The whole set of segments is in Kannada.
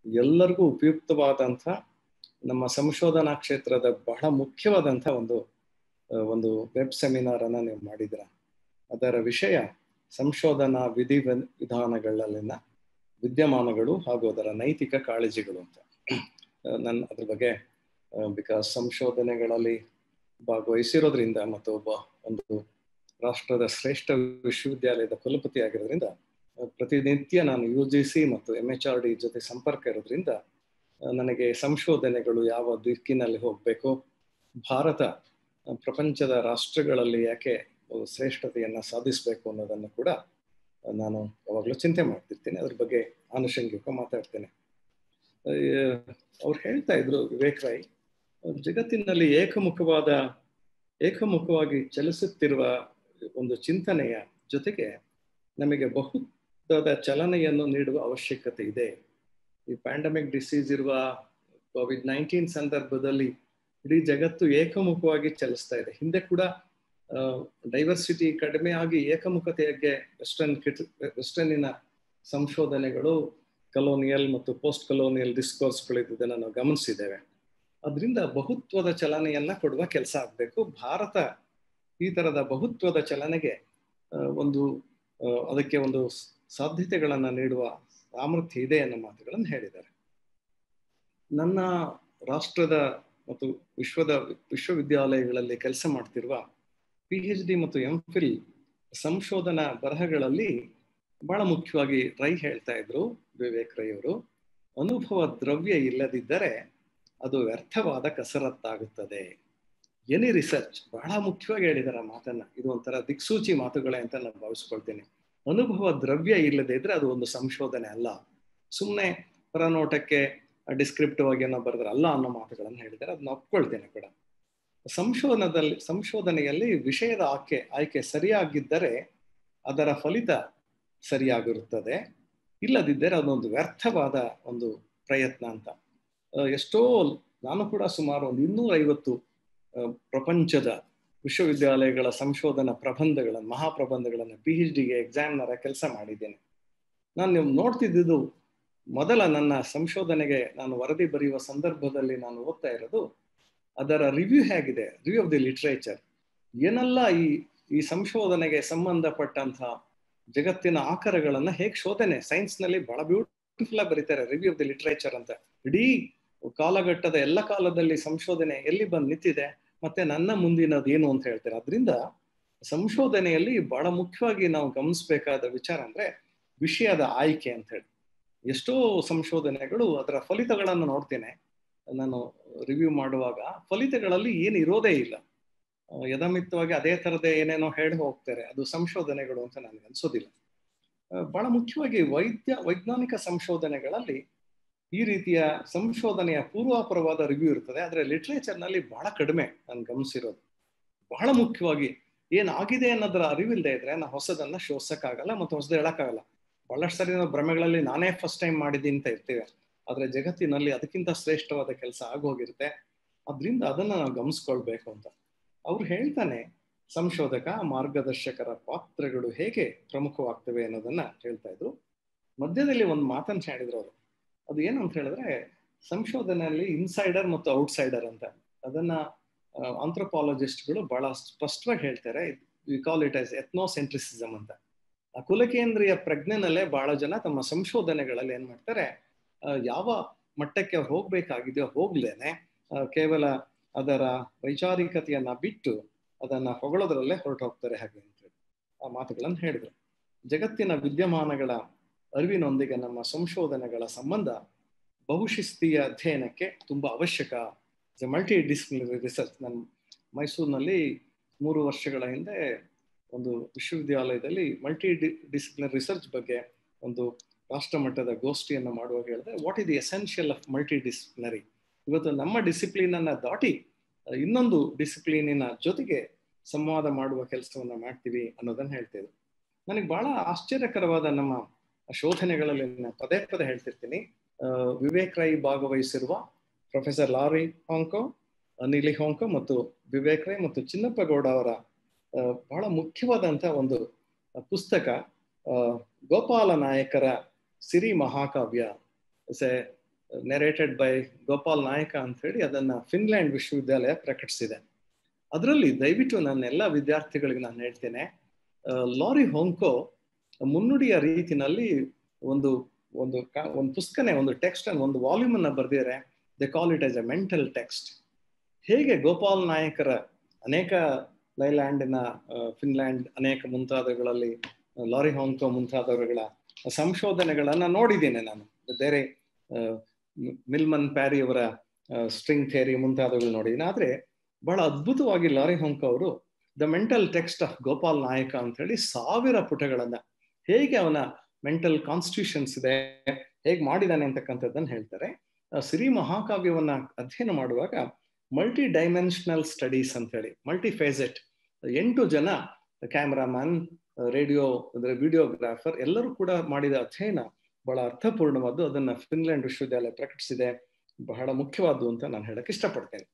ಎಲ್ಲರಿಗೂ ಉಪಯುಕ್ತವಾದಂಥ ನಮ್ಮ ಸಂಶೋಧನಾ ಕ್ಷೇತ್ರದ ಬಹಳ ಮುಖ್ಯವಾದಂಥ ಒಂದು ಒಂದು ವೆಬ್ ಸೆಮಿನಾರ್ ಅನ್ನ ನೀವು ಮಾಡಿದ್ರ ಅದರ ವಿಷಯ ಸಂಶೋಧನಾ ವಿಧಿ ವಿಧಾನಗಳಲ್ಲಿನ ವಿದ್ಯಮಾನಗಳು ಹಾಗೂ ಅದರ ನೈತಿಕ ಕಾಳಜಿಗಳು ಅಂತ ನನ್ನ ಅದ್ರ ಬಗ್ಗೆ ಬಿಕಾಸ್ ಸಂಶೋಧನೆಗಳಲ್ಲಿ ಭಾಗವಹಿಸಿರೋದ್ರಿಂದ ಮತ್ತು ಒಬ್ಬ ಒಂದು ರಾಷ್ಟ್ರದ ಶ್ರೇಷ್ಠ ವಿಶ್ವವಿದ್ಯಾಲಯದ ಕುಲಪತಿ ಆಗಿರೋದ್ರಿಂದ ಪ್ರತಿನಿತ್ಯ ನಾನು ಯು ಜಿ ಸಿ ಮತ್ತು ಎಮ್ ಎಚ್ ಆರ್ ಡಿ ಜೊತೆ ಸಂಪರ್ಕ ಇರೋದ್ರಿಂದ ನನಗೆ ಸಂಶೋಧನೆಗಳು ಯಾವ ದಿಕ್ಕಿನಲ್ಲಿ ಹೋಗಬೇಕು ಭಾರತ ಪ್ರಪಂಚದ ರಾಷ್ಟ್ರಗಳಲ್ಲಿ ಯಾಕೆ ಶ್ರೇಷ್ಠತೆಯನ್ನ ಸಾಧಿಸಬೇಕು ಅನ್ನೋದನ್ನು ಕೂಡ ನಾನು ಯಾವಾಗಲೂ ಚಿಂತೆ ಮಾಡ್ತಿರ್ತೀನಿ ಅದ್ರ ಬಗ್ಗೆ ಆನುಷಂಗಿಕ ಮಾತಾಡ್ತೇನೆ ಅವ್ರು ಹೇಳ್ತಾ ಇದ್ರು ವಿವೇಕ್ ರಾಯ್ ಜಗತ್ತಿನಲ್ಲಿ ಏಕಮುಖವಾದ ಏಕಮುಖವಾಗಿ ಚಲಿಸುತ್ತಿರುವ ಒಂದು ಚಿಂತನೆಯ ಜೊತೆಗೆ ನಮಗೆ ಬಹುದಾದ ಚಲನೆಯನ್ನು ನೀಡುವ ಅವಶ್ಯಕತೆ ಇದೆ ಈ ಪ್ಯಾಂಡಮಿಕ್ ಡಿಸೀಸ್ ಇರುವ ಕೋವಿಡ್ ನೈನ್ಟೀನ್ ಸಂದರ್ಭದಲ್ಲಿ ಇಡೀ ಜಗತ್ತು ಏಕಮುಖವಾಗಿ ಚಲಿಸ್ತಾ ಇದೆ ಹಿಂದೆ ಕೂಡ ಡೈವರ್ಸಿಟಿ ಕಡಿಮೆ ಆಗಿ ಏಕಮುಖತೆಗೆ ವೆಸ್ಟರ್ನ್ ಕಿಟ್ ವೆಸ್ಟರ್ನಿನ ಸಂಶೋಧನೆಗಳು ಕಲೋನಿಯಲ್ ಮತ್ತು ಪೋಸ್ಟ್ ಕಲೋನಿಯಲ್ ಡಿಸ್ಕೋರ್ಸ್ಗಳಿದ್ದನ್ನು ನಾವು ಗಮನಿಸಿದ್ದೇವೆ ಅದರಿಂದ ಬಹುತ್ವದ ಚಲನೆಯನ್ನ ಕೊಡುವ ಕೆಲಸ ಆಗಬೇಕು ಭಾರತ ಈ ತರದ ಬಹುತ್ವದ ಚಲನೆಗೆ ಒಂದು ಅದಕ್ಕೆ ಒಂದು ಸಾಧ್ಯತೆಗಳನ್ನು ನೀಡುವ ಸಾಮರ್ಥ್ಯ ಇದೆ ಅನ್ನೋ ಮಾತುಗಳನ್ನು ಹೇಳಿದ್ದಾರೆ ನನ್ನ ರಾಷ್ಟ್ರದ ಮತ್ತು ವಿಶ್ವದ ವಿಶ್ವವಿದ್ಯಾಲಯಗಳಲ್ಲಿ ಕೆಲಸ ಮಾಡ್ತಿರುವ ಪಿ ಎಚ್ ಡಿ ಮತ್ತು ಎಂ ಫಿಲ್ ಸಂಶೋಧನಾ ಬರಹಗಳಲ್ಲಿ ಬಹಳ ಮುಖ್ಯವಾಗಿ ರೈ ಹೇಳ್ತಾ ಇದ್ರು ವಿವೇಕ್ ರೈ ಅವರು ಅನುಭವ ದ್ರವ್ಯ ಇಲ್ಲದಿದ್ದರೆ ಅದು ವ್ಯರ್ಥವಾದ ಕಸರತ್ತಾಗುತ್ತದೆ ಎನಿ ರಿಸರ್ಚ್ ಬಹಳ ಮುಖ್ಯವಾಗಿ ಹೇಳಿದಾರೆ ಮಾತನ್ನ ಇದು ಒಂಥರ ದಿಕ್ಸೂಚಿ ಮಾತುಗಳೇ ಅಂತ ನಾನು ಭಾವಿಸ್ಕೊಳ್ತೇನೆ ಅನುಭವ ದ್ರವ್ಯ ಇಲ್ಲದೆ ಇದ್ರೆ ಅದು ಒಂದು ಸಂಶೋಧನೆ ಅಲ್ಲ ಸುಮ್ಮನೆ ಹೊರನೋಟಕ್ಕೆ ಡಿಸ್ಕ್ರಿಪ್ಟಿವ್ ಆಗಿ ಏನೋ ಬರೆದ್ರೆ ಅಲ್ಲ ಅನ್ನೋ ಮಾತುಗಳನ್ನು ಹೇಳಿದ್ದಾರೆ ಅದನ್ನ ಒಪ್ಕೊಳ್ತೇನೆ ಕೂಡ ಸಂಶೋಧನದಲ್ಲಿ ಸಂಶೋಧನೆಯಲ್ಲಿ ವಿಷಯದ ಆಯ್ಕೆ ಆಯ್ಕೆ ಸರಿಯಾಗಿದ್ದರೆ ಅದರ ಫಲಿತ ಸರಿಯಾಗಿರುತ್ತದೆ ಇಲ್ಲದಿದ್ದರೆ ಅದೊಂದು ವ್ಯರ್ಥವಾದ ಒಂದು ಪ್ರಯತ್ನ ಅಂತ ಎಷ್ಟೋ ನಾನು ಕೂಡ ಸುಮಾರು ಒಂದು ಇನ್ನೂರ ಐವತ್ತು ಪ್ರಪಂಚದ ವಿಶ್ವವಿದ್ಯಾಲಯಗಳ ಸಂಶೋಧನಾ ಪ್ರಬಂಧಗಳನ್ನು ಮಹಾಪ್ರಬಂಧಗಳನ್ನು ಪಿ ಎಚ್ ಡಿಗೆ ಎಕ್ಸಾಮ್ನರ ಕೆಲಸ ಮಾಡಿದ್ದೇನೆ ನಾನು ನೀವು ನೋಡ್ತಿದ್ದುದು ಮೊದಲ ನನ್ನ ಸಂಶೋಧನೆಗೆ ನಾನು ವರದಿ ಬರೆಯುವ ಸಂದರ್ಭದಲ್ಲಿ ನಾನು ಓದ್ತಾ ಇರೋದು ಅದರ ರಿವ್ಯೂ ಹೇಗಿದೆ ರಿವ್ಯೂ ಆಫ್ ದಿ ಲಿಟ್ರೇಚರ್ ಏನೆಲ್ಲ ಈ ಈ ಸಂಶೋಧನೆಗೆ ಸಂಬಂಧಪಟ್ಟಂತಹ ಜಗತ್ತಿನ ಆಕಾರಗಳನ್ನ ಹೇಗೆ ಶೋಧನೆ ಸೈನ್ಸ್ ನಲ್ಲಿ ಬಹಳ ಬ್ಯೂಟಿಫುಲ್ ಆಗಿ ಬರೀತಾರೆ ರಿವ್ಯೂ ಆಫ್ ದಿ ಲಿಟ್ರೇಚರ್ ಅಂತ ಇಡೀ ಕಾಲಘಟ್ಟದ ಎಲ್ಲ ಕಾಲದಲ್ಲಿ ಸಂಶೋಧನೆ ಎಲ್ಲಿ ಬಂದು ನಿಂತಿದೆ ಮತ್ತೆ ನನ್ನ ಮುಂದಿನದು ಏನು ಅಂತ ಹೇಳ್ತಾರೆ ಅದರಿಂದ ಸಂಶೋಧನೆಯಲ್ಲಿ ಬಹಳ ಮುಖ್ಯವಾಗಿ ನಾವು ಗಮನಿಸಬೇಕಾದ ವಿಚಾರ ಅಂದ್ರೆ ವಿಷಯದ ಆಯ್ಕೆ ಅಂತ ಹೇಳಿ ಎಷ್ಟೋ ಸಂಶೋಧನೆಗಳು ಅದರ ಫಲಿತಗಳನ್ನು ನೋಡ್ತೇನೆ ನಾನು ರಿವ್ಯೂ ಮಾಡುವಾಗ ಫಲಿತಗಳಲ್ಲಿ ಏನು ಇರೋದೇ ಇಲ್ಲ ಯಥಾಮಿತವಾಗಿ ಅದೇ ಥರದೇ ಏನೇನೋ ಹೇಳಿ ಹೋಗ್ತಾರೆ ಅದು ಸಂಶೋಧನೆಗಳು ಅಂತ ನನಗೆ ಅನ್ಸೋದಿಲ್ಲ ಬಹಳ ಮುಖ್ಯವಾಗಿ ವೈದ್ಯ ವೈಜ್ಞಾನಿಕ ಸಂಶೋಧನೆಗಳಲ್ಲಿ ಈ ರೀತಿಯ ಸಂಶೋಧನೆಯ ಪೂರ್ವಾಪರವಾದ ರಿವ್ಯೂ ಇರ್ತದೆ ಆದರೆ ಲಿಟ್ರೇಚರ್ನಲ್ಲಿ ಬಹಳ ಕಡಿಮೆ ನಾನು ಗಮನಿಸಿರೋದು ಬಹಳ ಮುಖ್ಯವಾಗಿ ಏನಾಗಿದೆ ಅನ್ನೋದರ ಅರಿವಿಲ್ಲದೆ ಇದ್ರೆ ನಾವು ಹೊಸದನ್ನ ಶೋಧಿಸಕ್ಕಾಗಲ್ಲ ಮತ್ತು ಹೊಸದು ಹೇಳಕ್ಕಾಗಲ್ಲ ಬಹಳಷ್ಟು ಸರಿ ನಾವು ಭ್ರಮೆಗಳಲ್ಲಿ ನಾನೇ ಫಸ್ಟ್ ಟೈಮ್ ಮಾಡಿದ್ದೀನಿ ಅಂತ ಇರ್ತೇವೆ ಆದ್ರೆ ಜಗತ್ತಿನಲ್ಲಿ ಅದಕ್ಕಿಂತ ಶ್ರೇಷ್ಠವಾದ ಕೆಲಸ ಆಗೋಗಿರುತ್ತೆ ಅದರಿಂದ ಅದನ್ನ ನಾವು ಗಮನಿಸ್ಕೊಳ್ಬೇಕು ಅಂತ ಅವ್ರು ಹೇಳ್ತಾನೆ ಸಂಶೋಧಕ ಮಾರ್ಗದರ್ಶಕರ ಪಾತ್ರಗಳು ಹೇಗೆ ಪ್ರಮುಖವಾಗ್ತವೆ ಅನ್ನೋದನ್ನ ಹೇಳ್ತಾ ಇದ್ರು ಮಧ್ಯದಲ್ಲಿ ಒಂದು ಮಾತನ್ನು ಹೇಳಿದ್ರು ಅವರು ಅದು ಏನು ಅಂತ ಹೇಳಿದ್ರೆ ಸಂಶೋಧನೆಯಲ್ಲಿ ಇನ್ಸೈಡರ್ ಮತ್ತು ಔಟ್ಸೈಡರ್ ಅಂತ ಅದನ್ನ ಆಂಥ್ರೋಪಾಲಜಿಸ್ಟ್ಗಳು ಬಹಳ ಸ್ಪಷ್ಟವಾಗಿ ಹೇಳ್ತಾರೆ we call it as ethnocentrism ಅಂತ ಆ ಕುಲಕೇಂದ್ರೀಯ ಪ್ರಜ್ಞೆನಲ್ಲೇ ಬಹಳ ಜನ ತಮ್ಮ ಸಂಶೋಧನೆಗಳಲ್ಲಿ ಏನ್ ಮಾಡ್ತಾರೆ ಯಾವ ಮಟ್ಟಕ್ಕೆ ಅವ್ರು ಹೋಗ್ಬೇಕಾಗಿದೆಯೋ ಹೋಗ್ಲೇನೆ ಕೇವಲ ಅದರ ವೈಚಾರಿಕತೆಯನ್ನ ಬಿಟ್ಟು ಅದನ್ನ ಹೊಗಳೋದ್ರಲ್ಲೇ ಹೊರಟು ಹೋಗ್ತಾರೆ ಹಾಗೆ ಅಂತೇಳಿ ಆ ಮಾತುಗಳನ್ನು ಹೇಳಿದ್ರು ಜಗತ್ತಿನ ವಿದ್ಯಮಾನಗಳ ಅರಿವಿನೊಂದಿಗೆ ನಮ್ಮ ಸಂಶೋಧನೆಗಳ ಸಂಬಂಧ ಬಹುಶಿಸ್ತೀಯ ಅಧ್ಯಯನಕ್ಕೆ ತುಂಬಾ ಅವಶ್ಯಕ ಮಲ್ಟಿ ಡಿಸಿಪ್ಲಿನರಿ ರಿಸರ್ಚ್ ನಾನು ಮೈಸೂರಿನಲ್ಲಿ ಮೂರು ವರ್ಷಗಳ ಹಿಂದೆ ಒಂದು ವಿಶ್ವವಿದ್ಯಾಲಯದಲ್ಲಿ ಮಲ್ಟಿ ಡಿ ಡಿಸಿಪ್ಲಿನರಿ ರಿಸರ್ಚ್ ಬಗ್ಗೆ ಒಂದು ರಾಷ್ಟ್ರ ಮಟ್ಟದ ಗೋಷ್ಠಿಯನ್ನು ಮಾಡುವಾಗ ಹೇಳಿದೆ what is the essential of multi disciplinary ಇವತ್ತು ನಮ್ಮ ಡಿಸಿಪ್ಲಿನ್ ಅನ್ನ ದಾಟಿ ಇನ್ನೊಂದು ಡಿಸಿಪ್ಲಿನಿನ ಜೊತೆಗೆ ಸಂವಾದ ಮಾಡುವ ಕೆಲಸವನ್ನ ಮಾಡ್ತೀವಿ ಅನ್ನೋದನ್ನ ಹೇಳ್ತಿದ್ರು ನನಗೆ ಬಹಳ ಆಶ್ಚರ್ಯಕರವಾದ ನಮ್ಮ ಶೋಧನೆಗಳಲ್ಲಿ ಪದೇ ಪದೇ ಹೇಳ್ತಿರ್ತೀನಿ ವಿವೇಕ್ ರೈ ಭಾಗವಹಿಸಿರುವ ಪ್ರೊಫೆಸರ್ ಲಾರಿ ಹಾಂಕೋ ನೀಲಿ ಹಾಂಕೋ ಮತ್ತು ವಿವೇಕ್ ರೈ ಮತ್ತು ಚಿನ್ನಪ್ಪ ಗೌಡ ಅವರ ಬಹಳ ಮುಖ್ಯವಾದಂತ ಒಂದು ಪುಸ್ತಕ ಗೋಪಾಲ ನಾಯಕರ ಸಿರಿ ಮಹಾಕಾವ್ಯ ಎ ನೆರೇಟೆಡ್ ಬೈ ಗೋಪಾಲ್ ನಾಯಕ ಅಂತ ಹೇಳಿ ಅದನ್ನ ಫಿನ್ಲ್ಯಾಂಡ್ ವಿಶ್ವವಿದ್ಯಾಲಯ ಪ್ರಕಟಿಸಿದೆ ಅದರಲ್ಲಿ ದಯವಿಟ್ಟು ನನ್ನ ಎಲ್ಲ ವಿದ್ಯಾರ್ಥಿಗಳಿಗೆ ನಾನು ಹೇಳ್ತೇನೆ ಲಾರಿ ಹೊಂಕೋ ಮುನ್ನುಡಿಯ ರೀತಿನಲ್ಲಿ ಒಂದು ಒಂದು ಒಂದು ಪುಸ್ತಕನೇ ಒಂದು ಟೆಕ್ಸ್ಟ್ ಅನ್ನು ಒಂದು ವಾಲ್ಯೂಮ್ ಅನ್ನ ಬರೆದಿದ್ದಾರೆ they call it as a mental text ಹೇಗೆ ಗೋಪಾಲ್ ನಾಯಕರ ಅನೇಕ ಲೈಲ್ಯಾಂಡಿನ ಫಿನ್ಲ್ಯಾಂಡ್ ಅನೇಕ ಮುಂತಾದವುಗಳಲ್ಲಿ ಲಾರಿ ಹಾಂಕೋ ಮುಂತಾದವರುಗಳ ಸಂಶೋಧನೆಗಳನ್ನ ನೋಡಿದ್ದೇನೆ ನಾನು ಬೇರೆ ಮಿಲ್ಮನ್ ಪ್ಯಾರಿ ಅವರ ಸ್ಟ್ರಿಂಗ್ ಥೇರಿ ಮುಂತಾದವುಗಳು ನೋಡಿದ್ದೀನಿ ಆದ್ರೆ ಬಹಳ ಅದ್ಭುತವಾಗಿ ಲಾರಿ ಹೊಂಕ ಅವರು the mental text of Gopal Nayak ಅಂತ ಹೇಳಿ ಸಾವಿರ ಪುಟಗಳನ್ನ ಹೇಗೆ ಅವನ ಮೆಂಟಲ್ ಕಾನ್ಸ್ಟಿಟ್ಯೂಷನ್ಸ್ ಇದೆ ಹೇಗೆ ಮಾಡಿದಾನೆ ಅಂತಕ್ಕಂಥದ್ದನ್ನು ಹೇಳ್ತಾರೆ ಸಿರಿ ಮಹಾಕಾವ್ಯವನ್ನ ಅಧ್ಯಯನ ಮಾಡುವಾಗ ಮಲ್ಟಿ ಡೈಮೆನ್ಷನಲ್ ಸ್ಟಡೀಸ್ ಅಂತ ಹೇಳಿ ಮಲ್ಟಿ ಫೇಸೆಟ್ ಎಂಟು ಜನ ಕ್ಯಾಮ್ರಾಮನ್ ರೇಡಿಯೋ ಅಂದ್ರೆ ವಿಡಿಯೋಗ್ರಾಫರ್ ಎಲ್ಲರೂ ಕೂಡ ಮಾಡಿದ ಅಧ್ಯಯನ ಬಹಳ ಅರ್ಥಪೂರ್ಣವಾದ್ದು ಅದನ್ನ ಫಿನ್ಲ್ಯಾಂಡ್ ವಿಶ್ವವಿದ್ಯಾಲಯ ಪ್ರಕಟಿಸಿದೆ ಬಹಳ ಮುಖ್ಯವಾದ್ದು ಅಂತ ನಾನು ಹೇಳಕ್ ಇಷ್ಟಪಡ್ತೇನೆ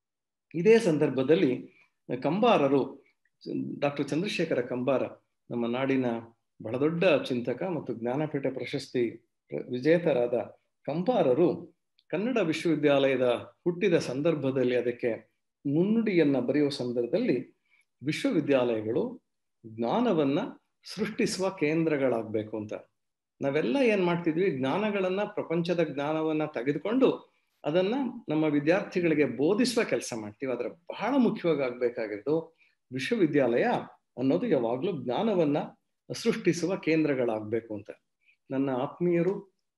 ಇದೇ ಸಂದರ್ಭದಲ್ಲಿ ಕಂಬಾರರು ಡಾಕ್ಟರ್ ಚಂದ್ರಶೇಖರ ಕಂಬಾರ ನಮ್ಮ ನಾಡಿನ ಬಹಳ ದೊಡ್ಡ ಚಿಂತಕ ಮತ್ತು ಜ್ಞಾನಪೀಠ ಪ್ರಶಸ್ತಿ ವಿಜೇತರಾದ ಕಂಬಾರರು ಕನ್ನಡ ವಿಶ್ವವಿದ್ಯಾಲಯದ ಹುಟ್ಟಿದ ಸಂದರ್ಭದಲ್ಲಿ ಅದಕ್ಕೆ ಮುನ್ನುಡಿಯನ್ನ ಬರೆಯುವ ಸಂದರ್ಭದಲ್ಲಿ ವಿಶ್ವವಿದ್ಯಾಲಯಗಳು ಜ್ಞಾನವನ್ನ ಸೃಷ್ಟಿಸುವ ಕೇಂದ್ರಗಳಾಗಬೇಕು ಅಂತ ನಾವೆಲ್ಲ ಏನ್ ಮಾಡ್ತಿದ್ವಿ ಜ್ಞಾನಗಳನ್ನ ಪ್ರಪಂಚದ ಜ್ಞಾನವನ್ನ ತೆಗೆದುಕೊಂಡು ಅದನ್ನ ನಮ್ಮ ವಿದ್ಯಾರ್ಥಿಗಳಿಗೆ ಬೋಧಿಸುವ ಕೆಲಸ ಮಾಡ್ತೀವಿ ಆದ್ರೆ ಬಹಳ ಮುಖ್ಯವಾಗಿ ಆಗ್ಬೇಕಾಗಿರೋದು ವಿಶ್ವವಿದ್ಯಾಲಯ ಅನ್ನೋದು ಯಾವಾಗ್ಲೂ ಜ್ಞಾನವನ್ನ ಸೃಷ್ಟಿಸುವ ಕೇಂದ್ರಗಳಾಗಬೇಕು ಅಂತ ನನ್ನ ಆತ್ಮೀಯರು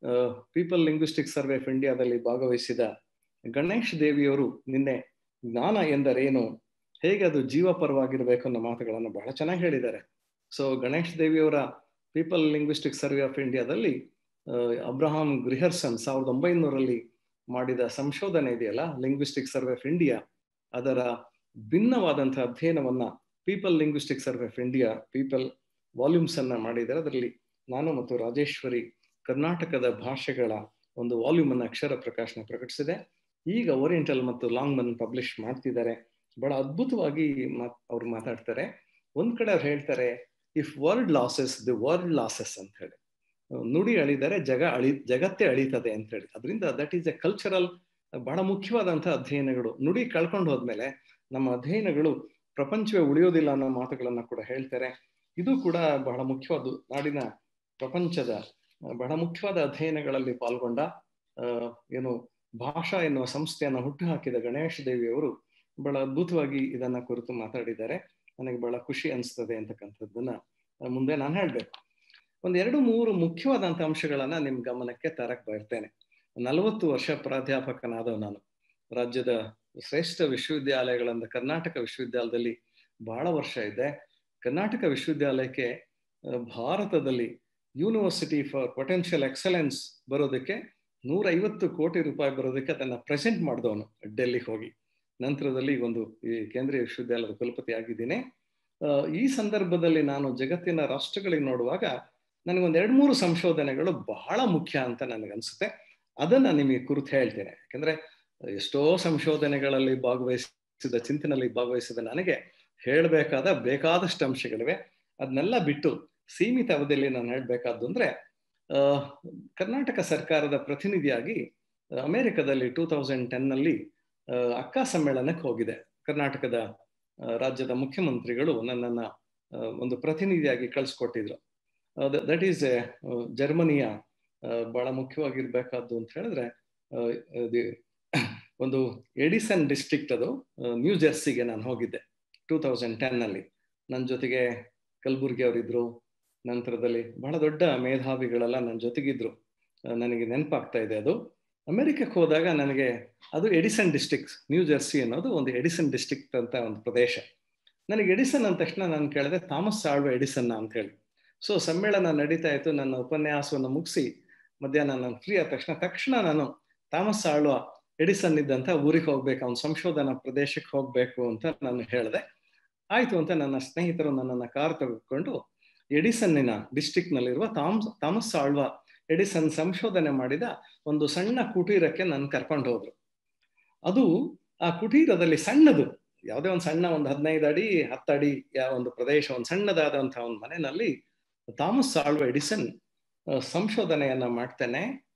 ಪೀಪಲ್ ಲಿಂಗ್ವಿಸ್ಟಿಕ್ ಸರ್ವೆ ಆಫ್ ಇಂಡಿಯಾದಲ್ಲಿ ಭಾಗವಹಿಸಿದ ಗಣೇಶ್ ದೇವಿಯವರು ನಿನ್ನೆ ಜ್ಞಾನ ಎಂದರೇನು ಹೇಗೆ ಅದು ಜೀವಪರವಾಗಿರ್ಬೇಕು ಅನ್ನೋ ಮಾತುಗಳನ್ನು ಬಹಳ ಚೆನ್ನಾಗಿ ಹೇಳಿದ್ದಾರೆ ಸೊ ಗಣೇಶ್ ದೇವಿಯವರ ಪೀಪಲ್ ಲಿಂಗ್ವಿಸ್ಟಿಕ್ ಸರ್ವೆ ಆಫ್ ಇಂಡಿಯಾದಲ್ಲಿ ಅಬ್ರಹಾಂ ಗ್ರಿಹರ್ಸನ್ ಸಾವಿರದ ಒಂಬೈನೂರಲ್ಲಿ ಮಾಡಿದ ಸಂಶೋಧನೆ ಇದೆಯಲ್ಲ ಲಿಂಗ್ವಿಸ್ಟಿಕ್ ಸರ್ವೆ ಆಫ್ ಇಂಡಿಯಾ ಅದರ ಭಿನ್ನವಾದಂತಹ ಅಧ್ಯಯನವನ್ನ people linguistic survey of India people volumes ಅನ್ನ ಮಾಡಿದ್ದಾರೆ ಅದರಲ್ಲಿ ನಾನು ಮತ್ತು ರಾಜೇಶ್ವರಿ ಕರ್ನಾಟಕದ ಭಾಷೆಗಳ ಒಂದು ವಾಲ್ಯೂಮ್ ಅನ್ನ ಅಕ್ಷರ ಪ್ರಕಾಶನ ಪ್ರಕಟಿಸಿದೆ ಈಗ ಓರಿಯೆಂಟಲ್ ಮತ್ತು ಲಾಂಗ್ ಮನ್ ಪಬ್ಲಿಷ್ ಮಾಡ್ತಿದ್ದಾರೆ ಬಹಳ ಅದ್ಭುತವಾಗಿ ಮಾತ್ ಅವ್ರು ಮಾತಾಡ್ತಾರೆ ಒಂದ್ ಕಡೆ ಅವ್ರು ಹೇಳ್ತಾರೆ if world loses the world loses ಅಂತ ಹೇಳಿ ನುಡಿ ಅಳಿದರೆ ಜಗ ಅಳಿ ಜಗತ್ತೇ ಅಳಿತದೆ ಅಂತ ಹೇಳಿ ಅದರಿಂದ ದಟ್ ಈಸ್ ಎ ಕಲ್ಚರಲ್ ಬಹಳ ಮುಖ್ಯವಾದಂತಹ ಅಧ್ಯಯನಗಳು ನುಡಿ ಕಳ್ಕೊಂಡು ಹೋದ್ಮೇಲೆ ನಮ್ಮ ಅಧ್ಯಯನಗಳು ಪ್ರಪಂಚವೇ ಉಳಿಯೋದಿಲ್ಲ ಅನ್ನೋ ಮಾತುಗಳನ್ನ ಕೂಡ ಹೇಳ್ತಾರೆ ಇದು ಕೂಡ ಬಹಳ ಮುಖ್ಯವಾದ ನಾಡಿನ ಪ್ರಪಂಚದ ಬಹಳ ಮುಖ್ಯವಾದ ಅಧ್ಯಯನಗಳಲ್ಲಿ ಪಾಲ್ಗೊಂಡ ಏನು ಭಾಷಾ ಎನ್ನುವ ಸಂಸ್ಥೆಯನ್ನು ಹುಟ್ಟುಹಾಕಿದ ಗಣೇಶ್ ದೇವಿಯವರು ಬಹಳ ಅದ್ಭುತವಾಗಿ ಇದನ್ನ ಕುರಿತು ಮಾತಾಡಿದ್ದಾರೆ ನನಗೆ ಬಹಳ ಖುಷಿ ಅನಿಸ್ತದೆ ಅಂತಕ್ಕಂಥದ್ದನ್ನ ಮುಂದೆ ನಾನು ಹೇಳ್ಬೇಕು ಒಂದ್ ಎರಡು ಮೂರು ಮುಖ್ಯವಾದಂತ ಅಂಶಗಳನ್ನ ನಿಮ್ ಗಮನಕ್ಕೆ ತರಕ್ ಬರ್ತೇನೆ ನಲವತ್ತು ವರ್ಷ ಪ್ರಾಧ್ಯಾಪಕನಾದವ ನಾನು ರಾಜ್ಯದ ಶ್ರೇಷ್ಠ ವಿಶ್ವವಿದ್ಯಾಲಯಗಳಂದ ಕರ್ನಾಟಕ ವಿಶ್ವವಿದ್ಯಾಲಯದಲ್ಲಿ ಬಹಳ ವರ್ಷ ಇದೆ ಕರ್ನಾಟಕ ವಿಶ್ವವಿದ್ಯಾಲಯಕ್ಕೆ ಭಾರತದಲ್ಲಿ ಯೂನಿವರ್ಸಿಟಿ ಫಾರ್ ಪೊಟೆನ್ಷಿಯಲ್ ಎಕ್ಸಲೆನ್ಸ್ ಬರೋದಕ್ಕೆ ನೂರ ಐವತ್ತು ಕೋಟಿ ರೂಪಾಯಿ ಬರೋದಕ್ಕೆ ಅದನ್ನ ಪ್ರೆಸೆಂಟ್ ಮಾಡಿದವನು ಡೆಲ್ಲಿಗೆ ಹೋಗಿ ನಂತರದಲ್ಲಿ ಒಂದು ಈ ಕೇಂದ್ರೀಯ ವಿಶ್ವವಿದ್ಯಾಲಯದ ಕುಲಪತಿ ಆಗಿದ್ದೀನಿ ಈ ಸಂದರ್ಭದಲ್ಲಿ ನಾನು ಜಗತ್ತಿನ ರಾಷ್ಟ್ರಗಳಿಗೆ ನೋಡುವಾಗ ನನಗೊಂದು ಎರಡು ಮೂರು ಸಂಶೋಧನೆಗಳು ಬಹಳ ಮುಖ್ಯ ಅಂತ ನನಗನ್ಸುತ್ತೆ ಅದನ್ನ ನಿಮಗೆ ಕುರಿತು ಹೇಳ್ತೇನೆ ಯಾಕಂದ್ರೆ ಎಷ್ಟೋ ಸಂಶೋಧನೆಗಳಲ್ಲಿ ಭಾಗವಹಿಸಿದ ಚಿಂತನೆಯಲ್ಲಿ ಭಾಗವಹಿಸಿದ ನನಗೆ ಹೇಳಬೇಕಾದ ಬೇಕಾದಷ್ಟು ಅಂಶಗಳಿವೆ ಅದನ್ನೆಲ್ಲ ಬಿಟ್ಟು ಸೀಮಿತ ಅವಧಿಯಲ್ಲಿ ನಾನು ಹೇಳ್ಬೇಕಾದ್ದು ಅಂದ್ರೆ ಕರ್ನಾಟಕ ಸರ್ಕಾರದ ಪ್ರತಿನಿಧಿಯಾಗಿ ಅಮೆರಿಕದಲ್ಲಿ ಟೂ ತೌಸಂಡ್ ಟೆನ್ ನಲ್ಲಿ ಅಕ್ಕ ಸಮ್ಮೇಳನಕ್ಕೆ ಹೋಗಿದೆ ಕರ್ನಾಟಕದ ರಾಜ್ಯದ ಮುಖ್ಯಮಂತ್ರಿಗಳು ನನ್ನನ್ನ ಒಂದು ಪ್ರತಿನಿಧಿಯಾಗಿ ಕಳಿಸ್ಕೊಟ್ಟಿದ್ರು ದಟ್ ಈಸ್ ಎ ಜರ್ಮನಿಯ ಬಹಳ ಮುಖ್ಯವಾಗಿರ್ಬೇಕಾದ್ದು ಅಂತ ಹೇಳಿದ್ರೆ ಒಂದು ಎಡಿಸನ್ ಡಿಸ್ಟ್ರಿಕ್ಟ್ ಅದು ನ್ಯೂ ಜೆರ್ಸಿಗೆ ನಾನು ಹೋಗಿದ್ದೆ ಟೂ ತೌಸಂಡ್ ಟೆನ್ ಅಲ್ಲಿ ನನ್ನ ಜೊತೆಗೆ ಕಲಬುರ್ಗಿ ಅವರಿದ್ರು ನಂತರದಲ್ಲಿ ಬಹಳ ದೊಡ್ಡ ಮೇಧಾವಿಗಳೆಲ್ಲ ನನ್ನ ಜೊತೆಗಿದ್ರು ನನಗೆ ನೆನಪಾಗ್ತಾ ಇದೆ ಅದು ಅಮೆರಿಕಕ್ಕೆ ಹೋದಾಗ ನನಗೆ ಅದು ಎಡಿಸನ್ ಡಿಸ್ಟ್ರಿಕ್ಟ್ ನ್ಯೂ ಜೆರ್ಸಿ ಅನ್ನೋದು ಒಂದು ಎಡಿಸನ್ ಡಿಸ್ಟ್ರಿಕ್ಟ್ ಅಂತ ಒಂದು ಪ್ರದೇಶ ನನಗೆ ಎಡಿಸನ್ ಅಂದ ತಕ್ಷಣ ನಾನು ಕೇಳಿದೆ ಥಾಮಸ್ ಆಳ್ವ ಎಡಿಸನ್ ಅಂತ ಹೇಳಿ ಸೊ ಸಮ್ಮೇಳನ ನಡೀತಾ ಇತ್ತು ನನ್ನ ಉಪನ್ಯಾಸವನ್ನು ಮುಗಿಸಿ ಮಧ್ಯಾಹ್ನ ನಾನು ಫ್ರೀ ಆದ ತಕ್ಷಣ ತಕ್ಷಣ ನಾನು ಥಾಮಸ್ ಆಳ್ವ ಎಡಿಸನ್ ಇದ್ದಂತ ಊರಿಗೆ ಹೋಗ್ಬೇಕು ಅವ್ನ ಸಂಶೋಧನಾ ಪ್ರದೇಶಕ್ಕೆ ಹೋಗ್ಬೇಕು ಅಂತ ನಾನು ಹೇಳಿದೆ ಆಯ್ತು ಅಂತ ನನ್ನ ಸ್ನೇಹಿತರು ನನ್ನನ್ನ ಕಾರ್ ತೆಗೆದುಕೊಂಡು ಎಡಿಸನ್ನಿನ ಡಿಸ್ಟ್ರಿಕ್ಟ್ ನಲ್ಲಿರುವ ಥಾಮಸ್ ಥಾಮಸ್ ಆಳ್ವ ಎಡಿಸನ್ ಸಂಶೋಧನೆ ಮಾಡಿದ ಒಂದು ಸಣ್ಣ ಕುಟೀರಕ್ಕೆ ನನ್ನ ಕರ್ಕೊಂಡು ಹೋದ್ರು ಅದು ಆ ಕುಟೀರದಲ್ಲಿ ಸಣ್ಣದು ಯಾವುದೇ ಒಂದು ಸಣ್ಣ ಒಂದು ಹದಿನೈದು ಅಡಿ ಹತ್ತು ಅಡಿ ಯಾವ ಒಂದು ಪ್ರದೇಶ ಒಂದು ಸಣ್ಣದಾದಂತಹ ಒಂದು ಮನೆಯಲ್ಲಿ ಥಾಮಸ್ ಆಳ್ವ ಎಡಿಸನ್ ಸಂಶೋಧನೆಯನ್ನ ಮಾಡ್ತೇನೆ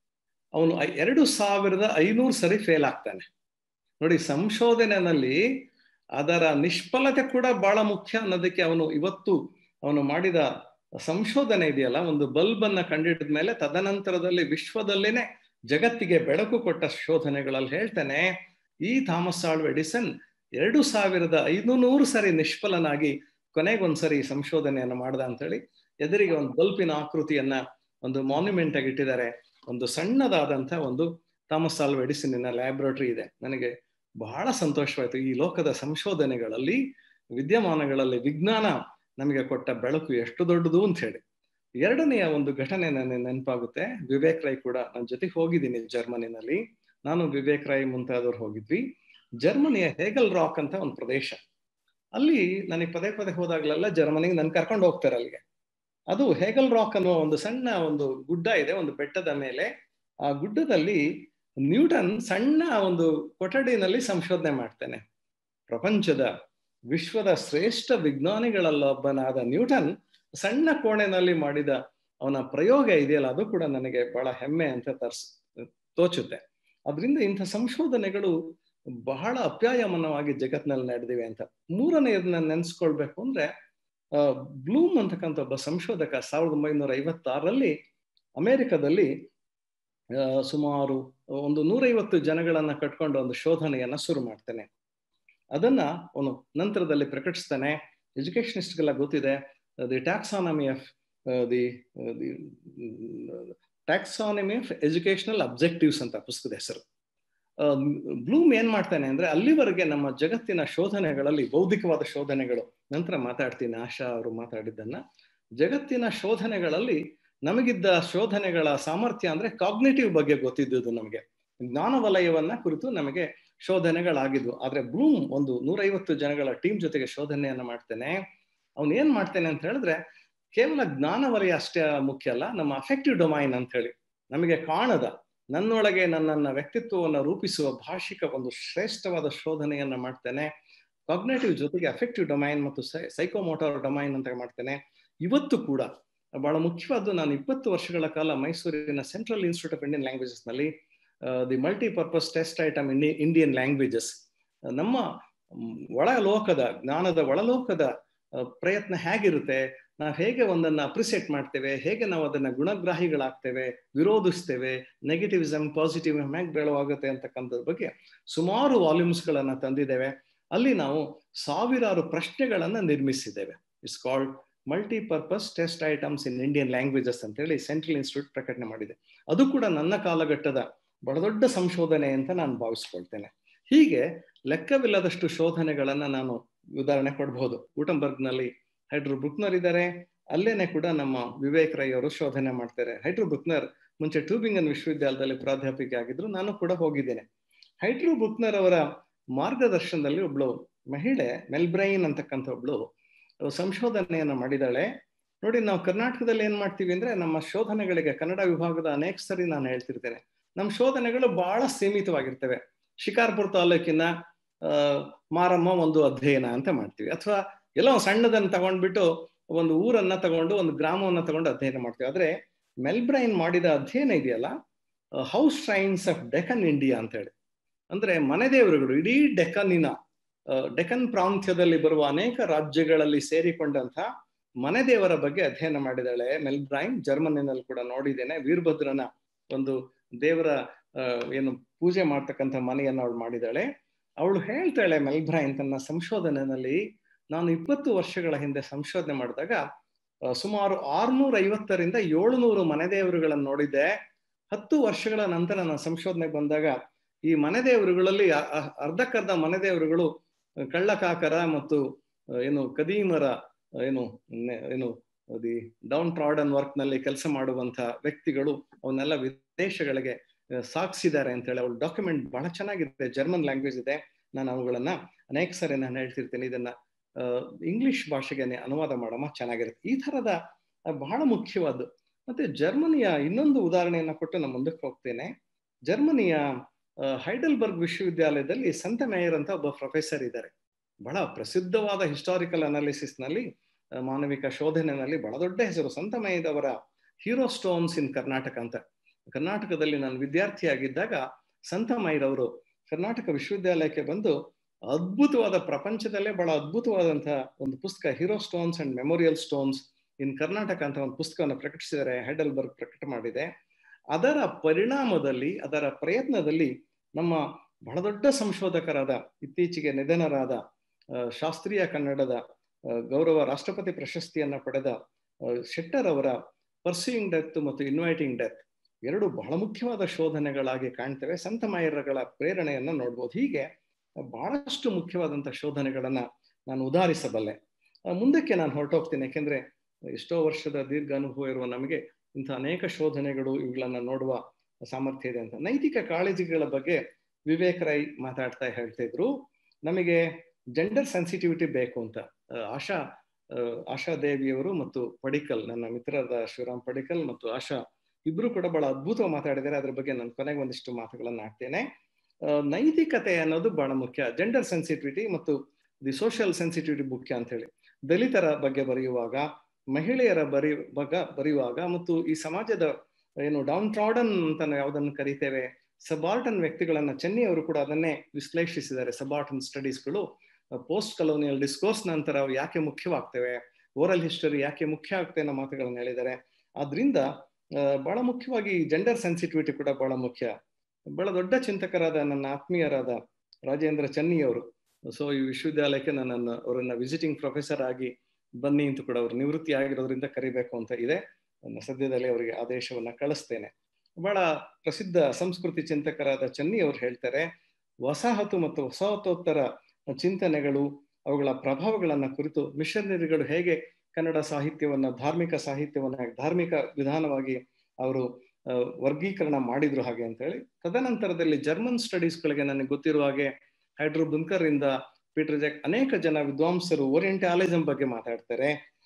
ಅವನು ಎರಡು ಸಾವಿರದ ಐನೂರು ಸರಿ ಫೇಲ್ ಆಗ್ತಾನೆ ನೋಡಿ ಸಂಶೋಧನೆಯಲ್ಲಿ ಅದರ ನಿಷ್ಫಲತೆ ಕೂಡ ಬಹಳ ಮುಖ್ಯ ಅನ್ನೋದಕ್ಕೆ ಅವನು ಇವತ್ತು ಅವನು ಮಾಡಿದ ಸಂಶೋಧನೆ ಇದೆಯಲ್ಲ ಒಂದು ಬಲ್ಬ್ ಅನ್ನ ಕಂಡಿಡಿದ ಮೇಲೆ ತದನಂತರದಲ್ಲಿ ವಿಶ್ವದಲ್ಲೇನೆ ಜಗತ್ತಿಗೆ ಬೆಳಕು ಕೊಟ್ಟ ಶೋಧನೆಗಳಲ್ಲಿ ಹೇಳ್ತಾನೆ ಈ ಥಾಮಸ್ ಆಲ್ವ್ ಎಡಿಸನ್ ಎರಡು ಸಾವಿರದ ಐನೂರು ಸರಿ ನಿಷ್ಫಲನಾಗಿ ಕೊನೆಗೊಂದ್ಸರಿ ಸಂಶೋಧನೆಯನ್ನ ಮಾಡ್ದ ಅಂತೇಳಿ ಎದುರಿಗೆ ಒಂದು ಬಲ್ಪಿನ ಆಕೃತಿಯನ್ನ ಒಂದು ಮಾನ್ಯುಮೆಂಟ್ ಆಗಿ ಇಟ್ಟಿದ್ದಾರೆ ಒಂದು ಸಣ್ಣದಾದಂತ ಒಂದು ಥಾಮಸ್ ಆಲ್ವ್ ಎಡಿಸನ್ನಿನ ಲ್ಯಾಬ್ರೇಟರಿ ಇದೆ ನನಗೆ ಬಹಳ ಸಂತೋಷವಾಯಿತು ಈ ಲೋಕದ ಸಂಶೋಧನೆಗಳಲ್ಲಿ ವಿದ್ಯಮಾನಗಳಲ್ಲಿ ವಿಜ್ಞಾನ ನಮಗೆ ಕೊಟ್ಟ ಬೆಳಕು ಎಷ್ಟು ದೊಡ್ಡದು ಅಂತ ಹೇಳಿ ಎರಡನೆಯ ಒಂದು ಘಟನೆ ನನಗೆ ನೆನಪಾಗುತ್ತೆ ವಿವೇಕ್ ರೈ ಕೂಡ ನನ್ನ ಜೊತೆಗೆ ಹೋಗಿದ್ದೀನಿ ಜರ್ಮನಿನಲ್ಲಿ ನಾನು ವಿವೇಕ್ ರೈ ಮುಂತಾದವ್ರು ಹೋಗಿದ್ವಿ ಜರ್ಮನಿಯ ಹೇಗಲ್ ರಾಕ್ ಅಂತ ಒಂದು ಪ್ರದೇಶ ಅಲ್ಲಿ ನನಗೆ ಪದೇ ಪದೇ ಹೋದಾಗ್ಲೆಲ್ಲ ಜರ್ಮನಿಗೆ ನನ್ ಕರ್ಕೊಂಡು ಹೋಗ್ತಾರೆ ಅಲ್ಲಿಗೆ ಅದು ಹೇಗಲ್ ರಾಕ್ ಅನ್ನುವ ಒಂದು ಸಣ್ಣ ಒಂದು ಗುಡ್ಡ ಇದೆ ಒಂದು ಬೆಟ್ಟದ ಮೇಲೆ ಆ ಗುಡ್ಡದಲ್ಲಿ ನ್ಯೂಟನ್ ಸಣ್ಣ ಒಂದು ಕೊಠಡಿನಲ್ಲಿ ಸಂಶೋಧನೆ ಮಾಡ್ತಾನೆ ಪ್ರಪಂಚದ ವಿಶ್ವದ ಶ್ರೇಷ್ಠ ವಿಜ್ಞಾನಿಗಳಲ್ಲೊಬ್ಬನಾದ ನ್ಯೂಟನ್ ಸಣ್ಣ ಕೋಣೆನಲ್ಲಿ ಮಾಡಿದ ಅವನ ಪ್ರಯೋಗ ಇದೆಯಲ್ಲ ಅದು ಕೂಡ ನನಗೆ ಬಹಳ ಹೆಮ್ಮೆ ಅಂತ ತರ್ಸ್ ತೋಚುತ್ತೆ ಅದರಿಂದ ಇಂಥ ಸಂಶೋಧನೆಗಳು ಬಹಳ ಅಪ್ಯಾಯಮನವಾಗಿ ಜಗತ್ನಲ್ಲಿ ನಡೆದಿವೆ ಅಂತ ಮೂರನೆಯದನ್ನ ನೆನೆಸ್ಕೊಳ್ಬೇಕು ಅಂದ್ರೆ ಬ್ಲೂಮ್ ಅಂತಕ್ಕಂಥ ಒಬ್ಬ ಸಂಶೋಧಕ ಸಾವಿರದ ಒಂಬೈನೂರ ಐವತ್ತಾರರಲ್ಲಿ ಅಮೆರಿಕದಲ್ಲಿ ಸುಮಾರು ಒಂದು ನೂರೈವತ್ತು ಜನಗಳನ್ನ ಕಟ್ಕೊಂಡು ಒಂದು ಶೋಧನೆಯನ್ನ ಶುರು ಮಾಡ್ತಾನೆ ಅದನ್ನ ಅವನು ನಂತರದಲ್ಲಿ ಪ್ರಕಟಿಸ್ತಾನೆ ಎಜುಕೇಶನಿಸ್ಟ್ಗೆಲ್ಲ ಗೊತ್ತಿದೆ the taxonomy of the the taxonomy of educational objectives ಅಂತ ಪುಸ್ತಕದ ಹೆಸರು ಬ್ಲೂಮ್ ಏನ್ ಮಾಡ್ತಾನೆ ಅಂದ್ರೆ ಅಲ್ಲಿವರೆಗೆ ನಮ್ಮ ಜಗತ್ತಿನ ಶೋಧನೆಗಳಲ್ಲಿ ಬೌದ್ಧಿಕವಾದ ಶೋಧನೆಗಳು ನಂತರ ಮಾತಾಡ್ತೀನಿ ಆಶಾ ಅವರು ಮಾತಾಡಿದ್ದನ್ನ ಜಗತ್ತಿನ ಶೋಧನೆಗಳಲ್ಲಿ ನಮಗಿದ್ದ ಶೋಧನೆಗಳ ಸಾಮರ್ಥ್ಯ ಅಂದ್ರೆ ಕಾಗ್ನೇಟಿವ್ ಬಗ್ಗೆ ಗೊತ್ತಿದ್ದುದು ನಮಗೆ ಜ್ಞಾನ ವಲಯವನ್ನ ಕುರಿತು ನಮಗೆ ಶೋಧನೆಗಳಾಗಿದ್ವು ಆದ್ರೆ ಬ್ಲೂಮ್ ಒಂದು ನೂರೈವತ್ತು ಜನಗಳ ಟೀಮ್ ಜೊತೆಗೆ ಶೋಧನೆಯನ್ನ ಮಾಡ್ತೇನೆ ಅವ್ನು ಏನ್ ಮಾಡ್ತೇನೆ ಅಂತ ಹೇಳಿದ್ರೆ ಕೇವಲ ಜ್ಞಾನ ವಲಯ ಅಷ್ಟೇ ಮುಖ್ಯ ಅಲ್ಲ ನಮ್ಮ ಅಫೆಕ್ಟಿವ್ ಡೊಮೈನ್ ಅಂತ ಹೇಳಿ ನಮಗೆ ಕಾಣದ ನನ್ನೊಳಗೆ ನನ್ನನ್ನ ವ್ಯಕ್ತಿತ್ವವನ್ನು ರೂಪಿಸುವ ಭಾಷಿಕ ಒಂದು ಶ್ರೇಷ್ಠವಾದ ಶೋಧನೆಯನ್ನ ಮಾಡ್ತೇನೆ ಕಾಗ್ನೇಟಿವ್ ಜೊತೆಗೆ ಅಫೆಕ್ಟಿವ್ ಡೊಮೈನ್ ಮತ್ತು ಸೈಕೋಮೋಟಾರ್ ಡೊಮೈನ್ ಅಂತ ಮಾಡ್ತೇನೆ ಇವತ್ತು ಕೂಡ ಬಹಳ ಮುಖ್ಯವಾದ್ದು ನಾನು ಇಪ್ಪತ್ತು ವರ್ಷಗಳ ಕಾಲ ಮೈಸೂರಿನ central institute of Indian languages ನಲ್ಲಿ ದಿ ಮಲ್ಟಿಪರ್ಪಸ್ ಟೆಸ್ಟ್ ಐಟಮ್ ಇಂಡಿ ಇಂಡಿಯನ್ ಲ್ಯಾಂಗ್ವೇಜಸ್ ನಮ್ಮ ಒಳ ಲೋಕದ ಜ್ಞಾನದ ಒಳಲೋಕದ ಪ್ರಯತ್ನ ಹೇಗಿರುತ್ತೆ ನಾವು ಹೇಗೆ ಒಂದನ್ನ ಅಪ್ರಿಸಿಯೇಟ್ ಮಾಡ್ತೇವೆ ಹೇಗೆ ನಾವು ಅದನ್ನ ಗುಣಗ್ರಾಹಿಗಳಾಗ್ತೇವೆ ವಿರೋಧಿಸ್ತೇವೆ ನೆಗೆಟಿವಿಸಮ್ ಪಾಸಿಟಿವ್ ಹೇಗೆ ಬೆಳವಾಗುತ್ತೆ ಅಂತಕ್ಕಂಥದ್ರ ಬಗ್ಗೆ ಸುಮಾರು ವಾಲ್ಯೂಮ್ಸ್ಗಳನ್ನ ತಂದಿದ್ದೇವೆ ಅಲ್ಲಿ ನಾವು ಸಾವಿರಾರು ಪ್ರಶ್ನೆಗಳನ್ನ ನಿರ್ಮಿಸಿದ್ದೇವೆ it's called multipurpose test items in Indian languages ಅಂತ ಹೇಳಿ ಸೆಂಟ್ರಲ್ ಇನ್ಸ್ಟಿಟ್ಯೂಟ್ ಪ್ರಕಟಣೆ ಮಾಡಿದೆ ಅದು ಕೂಡ ನನ್ನ ಕಾಲಘಟ್ಟದ ಬಹಳ ದೊಡ್ಡ ಸಂಶೋಧನೆ ಅಂತ ನಾನು ಭಾವಿಸ್ಕೊಳ್ತೇನೆ ಹೀಗೆ ಲೆಕ್ಕವಿಲ್ಲದಷ್ಟು ಶೋಧನೆಗಳನ್ನ ನಾನು ಉದಾಹರಣೆ ಕೊಡಬಹುದು ಊಟಂಬರ್ಗ್ನಲ್ಲಿ ಹೈಡ್ರೋ ಬುಕ್ನರ್ ಇದ್ದಾರೆ ಅಲ್ಲೇನೆ ಕೂಡ ನಮ್ಮ ವಿವೇಕ್ ರೈ ಅವರು ಶೋಧನೆ ಮಾಡ್ತಾರೆ ಹೈಡ್ರೋ ಬುಕ್ನರ್ ಮುಂಚೆ ಟ್ಯೂಬಿಂಗನ್ ವಿಶ್ವವಿದ್ಯಾಲಯದಲ್ಲಿ ಪ್ರಾಧ್ಯಾಪಿಕೆ ಆಗಿದ್ರು ನಾನು ಕೂಡ ಹೋಗಿದ್ದೇನೆ ಹೈಡ್ರೋ ಬುಕ್ನರ್ ಅವರ ಮಾರ್ಗದರ್ಶನದಲ್ಲಿ ಒಬ್ಳು ಮಹಿಳೆ ಮೆಲ್ಬ್ರೈನ್ ಅಂತಕ್ಕಂಥ ಒಬ್ಳು ಸಂಶೋಧನೆಯನ್ನ ಮಾಡಿದಾಳೆ ನೋಡಿ ನಾವು ಕರ್ನಾಟಕದಲ್ಲಿ ಏನ್ ಮಾಡ್ತೀವಿ ಅಂದ್ರೆ ನಮ್ಮ ಶೋಧನೆಗಳಿಗೆ ಕನ್ನಡ ವಿಭಾಗದ ಅನೇಕ ಸರಿ ನಾನು ಹೇಳ್ತಿರ್ತೇನೆ ನಮ್ಮ ಶೋಧನೆಗಳು ಬಹಳ ಸೀಮಿತವಾಗಿರ್ತವೆ ಶಿಕಾರ್ಪುರ ತಾಲೂಕಿನ ಮಾರಮ್ಮ ಒಂದು ಅಧ್ಯಯನ ಅಂತ ಮಾಡ್ತೀವಿ ಅಥವಾ ಎಲ್ಲೋ ಸಣ್ಣದನ್ನ ತಗೊಂಡ್ಬಿಟ್ಟು ಒಂದು ಊರನ್ನ ತಗೊಂಡು ಒಂದು ಗ್ರಾಮವನ್ನ ತಗೊಂಡು ಅಧ್ಯಯನ ಮಾಡ್ತೀವಿ ಆದ್ರೆ ಮೆಲ್ಬ್ರೈನ್ ಮಾಡಿದ ಅಧ್ಯಯನ ಇದೆಯಲ್ಲ house trains of Deccan India ಅಂತ ಹೇಳಿ ಅಂದ್ರೆ ಮನೆ ದೇವರುಗಳು ಇಡೀ ಡೆಕನ್ನಿನ ಡೆಕನ್ ಪ್ರಾಂತ್ಯದಲ್ಲಿ ಬರುವ ಅನೇಕ ರಾಜ್ಯಗಳಲ್ಲಿ ಸೇರಿಕೊಂಡಂತ ಮನೆ ದೇವರ ಬಗ್ಗೆ ಅಧ್ಯಯನ ಮಾಡಿದಾಳೆ ಮೆಲ್ಬ್ರೈನ್ ಜರ್ಮನಿನಲ್ಲಿ ಕೂಡ ನೋಡಿದ್ದೇನೆ ವೀರಭದ್ರನ ಒಂದು ದೇವರ ಏನು ಪೂಜೆ ಮಾಡ್ತಕ್ಕಂಥ ಮನೆಯನ್ನ ಅವಳು ಮಾಡಿದಾಳೆ ಅವಳು ಹೇಳ್ತಾಳೆ ಮೆಲ್ಬ್ರೈನ್ ತನ್ನ ಸಂಶೋಧನೆಯಲ್ಲಿ ನಾನು ಇಪ್ಪತ್ತು ವರ್ಷಗಳ ಹಿಂದೆ ಸಂಶೋಧನೆ ಮಾಡಿದಾಗ ಸುಮಾರು ಆರ್ನೂರ ಐವತ್ತರಿಂದ ಏಳುನೂರು ಮನೆ ದೇವರುಗಳನ್ನು ನೋಡಿದ್ದೆ ಹತ್ತು ವರ್ಷಗಳ ನಂತರ ನಾನು ಸಂಶೋಧನೆಗೆ ಬಂದಾಗ ಈ ಮನೆ ದೇವರುಗಳಲ್ಲಿ ಅರ್ಧಕ್ಕರ್ಧ ಮನೆ ದೇವರುಗಳು ಕಳ್ಳಕಾಕರ ಮತ್ತು ಏನು ಕದೀಮರ ಏನು ಏನು ದಿ ಡೌನ್ ಟ್ರಾಡನ್ ವರ್ಕ್ ನಲ್ಲಿ ಕೆಲಸ ಮಾಡುವಂತ ವ್ಯಕ್ತಿಗಳು ಅವನ್ನೆಲ್ಲ ವಿದೇಶಗಳಿಗೆ ಸಾಗಿಸಿದ್ದಾರೆ ಅಂತ ಹೇಳಿ ಅವಳು ಡಾಕ್ಯುಮೆಂಟ್ ಬಹಳ ಚೆನ್ನಾಗಿದೆ ಜರ್ಮನ್ ಲ್ಯಾಂಗ್ವೇಜ್ ಇದೆ ನಾನು ಅವುಗಳನ್ನ ಅನೇಕ ಸರಿ ನಾನು ಹೇಳ್ತಿರ್ತೇನೆ ಇದನ್ನ ಇಂಗ್ಲಿಷ್ ಭಾಷೆಗೆ ಅನುವಾದ ಮಾಡಮ್ಮ ಚೆನ್ನಾಗಿರುತ್ತೆ ಈ ತರದ ಬಹಳ ಮುಖ್ಯವಾದ್ದು ಮತ್ತೆ ಜರ್ಮನಿಯ ಇನ್ನೊಂದು ಉದಾಹರಣೆಯನ್ನ ಕೊಟ್ಟು ನಾನು ಮುಂದಕ್ಕೆ ಹೋಗ್ತೇನೆ ಜರ್ಮನಿಯ ಹೈಡಲ್ಬರ್ಗ್ ವಿಶ್ವವಿದ್ಯಾಲಯದಲ್ಲಿ ಸಂತ ಮೇಯರ್ ಅಂತ ಒಬ್ಬ ಪ್ರೊಫೆಸರ್ ಇದ್ದಾರೆ ಬಹಳ ಪ್ರಸಿದ್ಧವಾದ ಹಿಸ್ಟಾರಿಕಲ್ ಅನಾಲಿಸಿಸ್ ನಲ್ಲಿ ಮಾನವಿಕ ಶೋಧನೆಯಲ್ಲಿ ಬಹಳ ದೊಡ್ಡ ಹೆಸರು ಸಂತ ಮೇಯದವರ ಹೀರೋ ಸ್ಟೋನ್ಸ್ ಇನ್ ಕರ್ನಾಟಕ ಅಂತ ಕರ್ನಾಟಕದಲ್ಲಿ ನಾನು ವಿದ್ಯಾರ್ಥಿಯಾಗಿದ್ದಾಗ ಸಂತ ಮೈರವರು ಕರ್ನಾಟಕ ವಿಶ್ವವಿದ್ಯಾಲಯಕ್ಕೆ ಬಂದು ಅದ್ಭುತವಾದ ಪ್ರಪಂಚದಲ್ಲೇ ಬಹಳ ಅದ್ಭುತವಾದಂತಹ ಒಂದು ಪುಸ್ತಕ hero stones and memorial stones in Karnataka ಅಂತ ಒಂದು ಪುಸ್ತಕವನ್ನು ಪ್ರಕಟಿಸಿದ್ದಾರೆ ಹೈಡಲ್ಬರ್ಗ್ ಪ್ರಕಟ ಮಾಡಿದೆ ಅದರ ಪರಿಣಾಮದಲ್ಲಿ ಅದರ ಪ್ರಯತ್ನದಲ್ಲಿ ನಮ್ಮ ಬಹಳ ದೊಡ್ಡ ಸಂಶೋಧಕರಾದ ಇತ್ತೀಚೆಗೆ ನಿಧನರಾದ ಶಾಸ್ತ್ರೀಯ ಕನ್ನಡದ ಗೌರವ ರಾಷ್ಟ್ರಪತಿ ಪ್ರಶಸ್ತಿಯನ್ನ ಪಡೆದ ಶೆಟ್ಟರ್ ಅವರ ಪರ್ಸ್ಯೂಯಿಂಗ್ ಡೆತ್ ಮತ್ತು ಇನ್ವೈಟಿಂಗ್ ಡೆತ್ ಎರಡು ಬಹಳ ಮುಖ್ಯವಾದ ಶೋಧನೆಗಳಾಗಿ ಕಾಣ್ತವೆ ಸಂತ ಮಾಯರಗಳ ಪ್ರೇರಣೆಯನ್ನ ನೋಡ್ಬೋದು ಹೀಗೆ ಬಹಳಷ್ಟು ಮುಖ್ಯವಾದಂತಹ ಶೋಧನೆಗಳನ್ನ ನಾನು ಉದಾಹರಿಸಬಲ್ಲೆ ಮುಂದಕ್ಕೆ ನಾನು ಹೊರಟೋಗ್ತೀನಿ ಯಾಕೆಂದ್ರೆ ಎಷ್ಟೋ ವರ್ಷದ ದೀರ್ಘ ಅನುಭವ ಇರುವ ನಮಗೆ ಇಂಥ ಅನೇಕ ಶೋಧನೆಗಳು ಇವುಗಳನ್ನ ನೋಡುವ ಸಾಮರ್ಥ್ಯ ಇದೆ ಅಂತ ನೈತಿಕ ಕಾಳಜಿಗಳ ಬಗ್ಗೆ ವಿವೇಕ್ ರೈ ಮಾತಾಡ್ತಾ ಹೇಳ್ತಾ ಇದ್ರು ನಮಗೆ ಜೆಂಡರ್ ಸೆನ್ಸಿಟಿವಿಟಿ ಬೇಕು ಅಂತ ಆಶಾ ಆಶಾ ದೇವಿಯವರು ಮತ್ತು ಪಡಿಕಲ್ ನನ್ನ ಮಿತ್ರರಾದ ಶಿವರಾಮ್ ಪಡಿಕಲ್ ಮತ್ತು ಆಶಾ ಇಬ್ರು ಕೂಡ ಬಹಳ ಅದ್ಭುತ ಮಾತಾಡಿದ್ದಾರೆ ಅದ್ರ ಬಗ್ಗೆ ನಾನು ಕೊನೆಗೆ ಒಂದಿಷ್ಟು ಮಾತುಗಳನ್ನ ಹಾಕ್ತೇನೆ ನೈತಿಕತೆ ಅನ್ನೋದು ಬಹಳ ಮುಖ್ಯ ಜೆಂಡರ್ ಸೆನ್ಸಿಟಿವಿಟಿ ಮತ್ತು ದಿ ಸೋಷಿಯಲ್ ಸೆನ್ಸಿಟಿವಿಟಿ ಮುಖ್ಯ ಅಂತ ಹೇಳಿ ದಲಿತರ ಬಗ್ಗೆ ಬರೆಯುವಾಗ ಮಹಿಳೆಯರ ಬರಿ ಬಗ್ಗೆ ಬರೆಯುವಾಗ ಮತ್ತು ಈ ಸಮಾಜದ ಏನು ಡೌನ್ ಟ್ರಾಡನ್ ಅಂತ ನಾವು ಯಾವುದನ್ನು ಕರಿತೇವೆ ಸಬಾರ್ಟನ್ ವ್ಯಕ್ತಿಗಳನ್ನ ಚೆನ್ನೈ ಅವರು ಕೂಡ ಅದನ್ನೇ ವಿಶ್ಲೇಷಿಸಿದ್ದಾರೆ ಸಬಾರ್ಟನ್ ಸ್ಟಡೀಸ್ಗಳು ಪೋಸ್ಟ್ ಕಲೋನಿಯಲ್ ಡಿಸ್ಕೋರ್ಸ್ ನಂತರ ಅವು ಯಾಕೆ ಮುಖ್ಯವಾಗ್ತವೆ ಓರಲ್ ಹಿಸ್ಟರಿ ಯಾಕೆ ಮುಖ್ಯ ಆಗ್ತವೆ ಅನ್ನೋ ಮಾತುಗಳನ್ನ ಹೇಳಿದ್ದಾರೆ ಆದ್ರಿಂದ ಬಹಳ ಮುಖ್ಯವಾಗಿ ಜೆಂಡರ್ ಸೆನ್ಸಿಟಿವಿಟಿ ಕೂಡ ಬಹಳ ಮುಖ್ಯ ಬಹಳ ದೊಡ್ಡ ಚಿಂತಕರಾದ ನನ್ನ ಆತ್ಮೀಯರಾದ ರಾಜೇಂದ್ರ ಚೆನ್ನಿಯವರು ಸೊ ಈ ವಿಶ್ವವಿದ್ಯಾಲಯಕ್ಕೆ ನನ್ನನ್ನು ಅವರನ್ನ ವಿಸಿಟಿಂಗ್ ಪ್ರೊಫೆಸರ್ ಆಗಿ ಬನ್ನಿ ಅಂತ ಕೂಡ ಅವರು ನಿವೃತ್ತಿ ಆಗಿರೋದ್ರಿಂದ ಕರಿಬೇಕು ಅಂತ ಇದೆ ಸದ್ಯದಲ್ಲಿ ಅವರಿಗೆ ಆದೇಶವನ್ನ ಕಳಿಸ್ತೇನೆ ಬಹಳ ಪ್ರಸಿದ್ಧ ಸಂಸ್ಕೃತಿ ಚಿಂತಕರಾದ ಚೆನ್ನಿ ಅವರು ಹೇಳ್ತಾರೆ ವಸಾಹತು ಮತ್ತು ವಸಾಹತೋತ್ತರ ಚಿಂತನೆಗಳು ಅವುಗಳ ಪ್ರಭಾವಗಳನ್ನ ಕುರಿತು ಮಿಷನರಿಗಳು ಹೇಗೆ ಕನ್ನಡ ಸಾಹಿತ್ಯವನ್ನ ಧಾರ್ಮಿಕ ಸಾಹಿತ್ಯವನ್ನ ಧಾರ್ಮಿಕ ವಿಧಾನವಾಗಿ ಅವರು ವರ್ಗೀಕರಣ ಮಾಡಿದ್ರು ಹಾಗೆ ಅಂತ ಹೇಳಿ ತದನಂತರದಲ್ಲಿ ಜರ್ಮನ್ ಸ್ಟಡೀಸ್ಗಳಿಗೆ ನನಗೆ ಗೊತ್ತಿರುವ ಹಾಗೆ ಹೈಡ್ರೋ ಬುನ್ಕರ್ ಇಂದ ಪೀಟರ್ ಜಾಕ್ ಅನೇಕ ಜನ ವಿದ್ವಾಂಸರು ಓರಿಯೆಂಟಾಲಿಸಂ ಬಗ್ಗೆ ಮಾತಾಡ್ತಾರೆ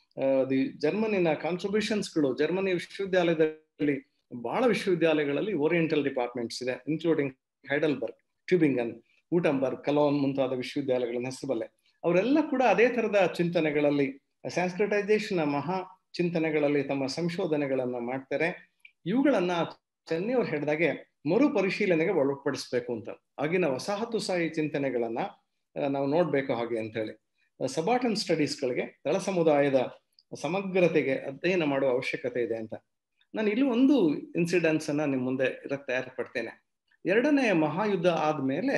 ದಿ ಜರ್ಮನಿನ ಕಾಂಟ್ರಿಬ್ಯೂಷನ್ಸ್ಗಳು ಜರ್ಮನಿ ವಿಶ್ವವಿದ್ಯಾಲಯದಲ್ಲಿ ಬಹಳ ವಿಶ್ವವಿದ್ಯಾಲಯಗಳಲ್ಲಿ ಓರಿಯೆಂಟಲ್ ಡಿಪಾರ್ಟ್ಮೆಂಟ್ಸ್ ಇದೆ including Heidelberg Tubingen Wurttemberg Cologne ಮುಂತಾದ ವಿಶ್ವವಿದ್ಯಾಲಯಗಳನ್ನ ಹೆಸರುಬಲ್ಲೆ ಅವರೆಲ್ಲ ಕೂಡ ಅದೇ ತರದ ಚಿಂತನೆಗಳಲ್ಲಿ ಸ್ಯಾನ್ಸ್ಕ್ರಿಟೈಸೇಷನ್ ಮಹಾ ಚಿಂತನೆಗಳಲ್ಲಿ ತಮ್ಮ ಸಂಶೋಧನೆಗಳನ್ನ ಮಾಡ್ತಾರೆ ಇವುಗಳನ್ನ ಚೆನ್ನೈ ಅವ್ರು ಹೇಳಿದಾಗೆ ಮರು ಪರಿಶೀಲನೆಗೆ ಒಳಪಡಿಸ್ಬೇಕು ಅಂತ ಆಗಿನ ವಸಾಹತುಸಾಹಿ ಚಿಂತನೆಗಳನ್ನ ನಾವು ನೋಡ್ಬೇಕು ಹಾಗೆ ಅಂತ ಹೇಳಿ ಸಬಾಟನ್ ಸ್ಟಡೀಸ್ಗಳಿಗೆ ತಳ ಸಮುದಾಯದ ಸಮಗ್ರತೆಗೆ ಅಧ್ಯಯನ ಮಾಡುವ ಅವಶ್ಯಕತೆ ಇದೆ ಅಂತ ನಾನು ಇಲ್ಲಿ ಒಂದು ಇನ್ಸಿಡೆನ್ಸ್ ಅನ್ನ ನಿಮ್ ಮುಂದೆ ಇರಕ್ಕೆ ತಯಾರು ಪಡ್ತೇನೆ ಎರಡನೇ ಮಹಾಯುದ್ಧ ಆದ್ಮೇಲೆ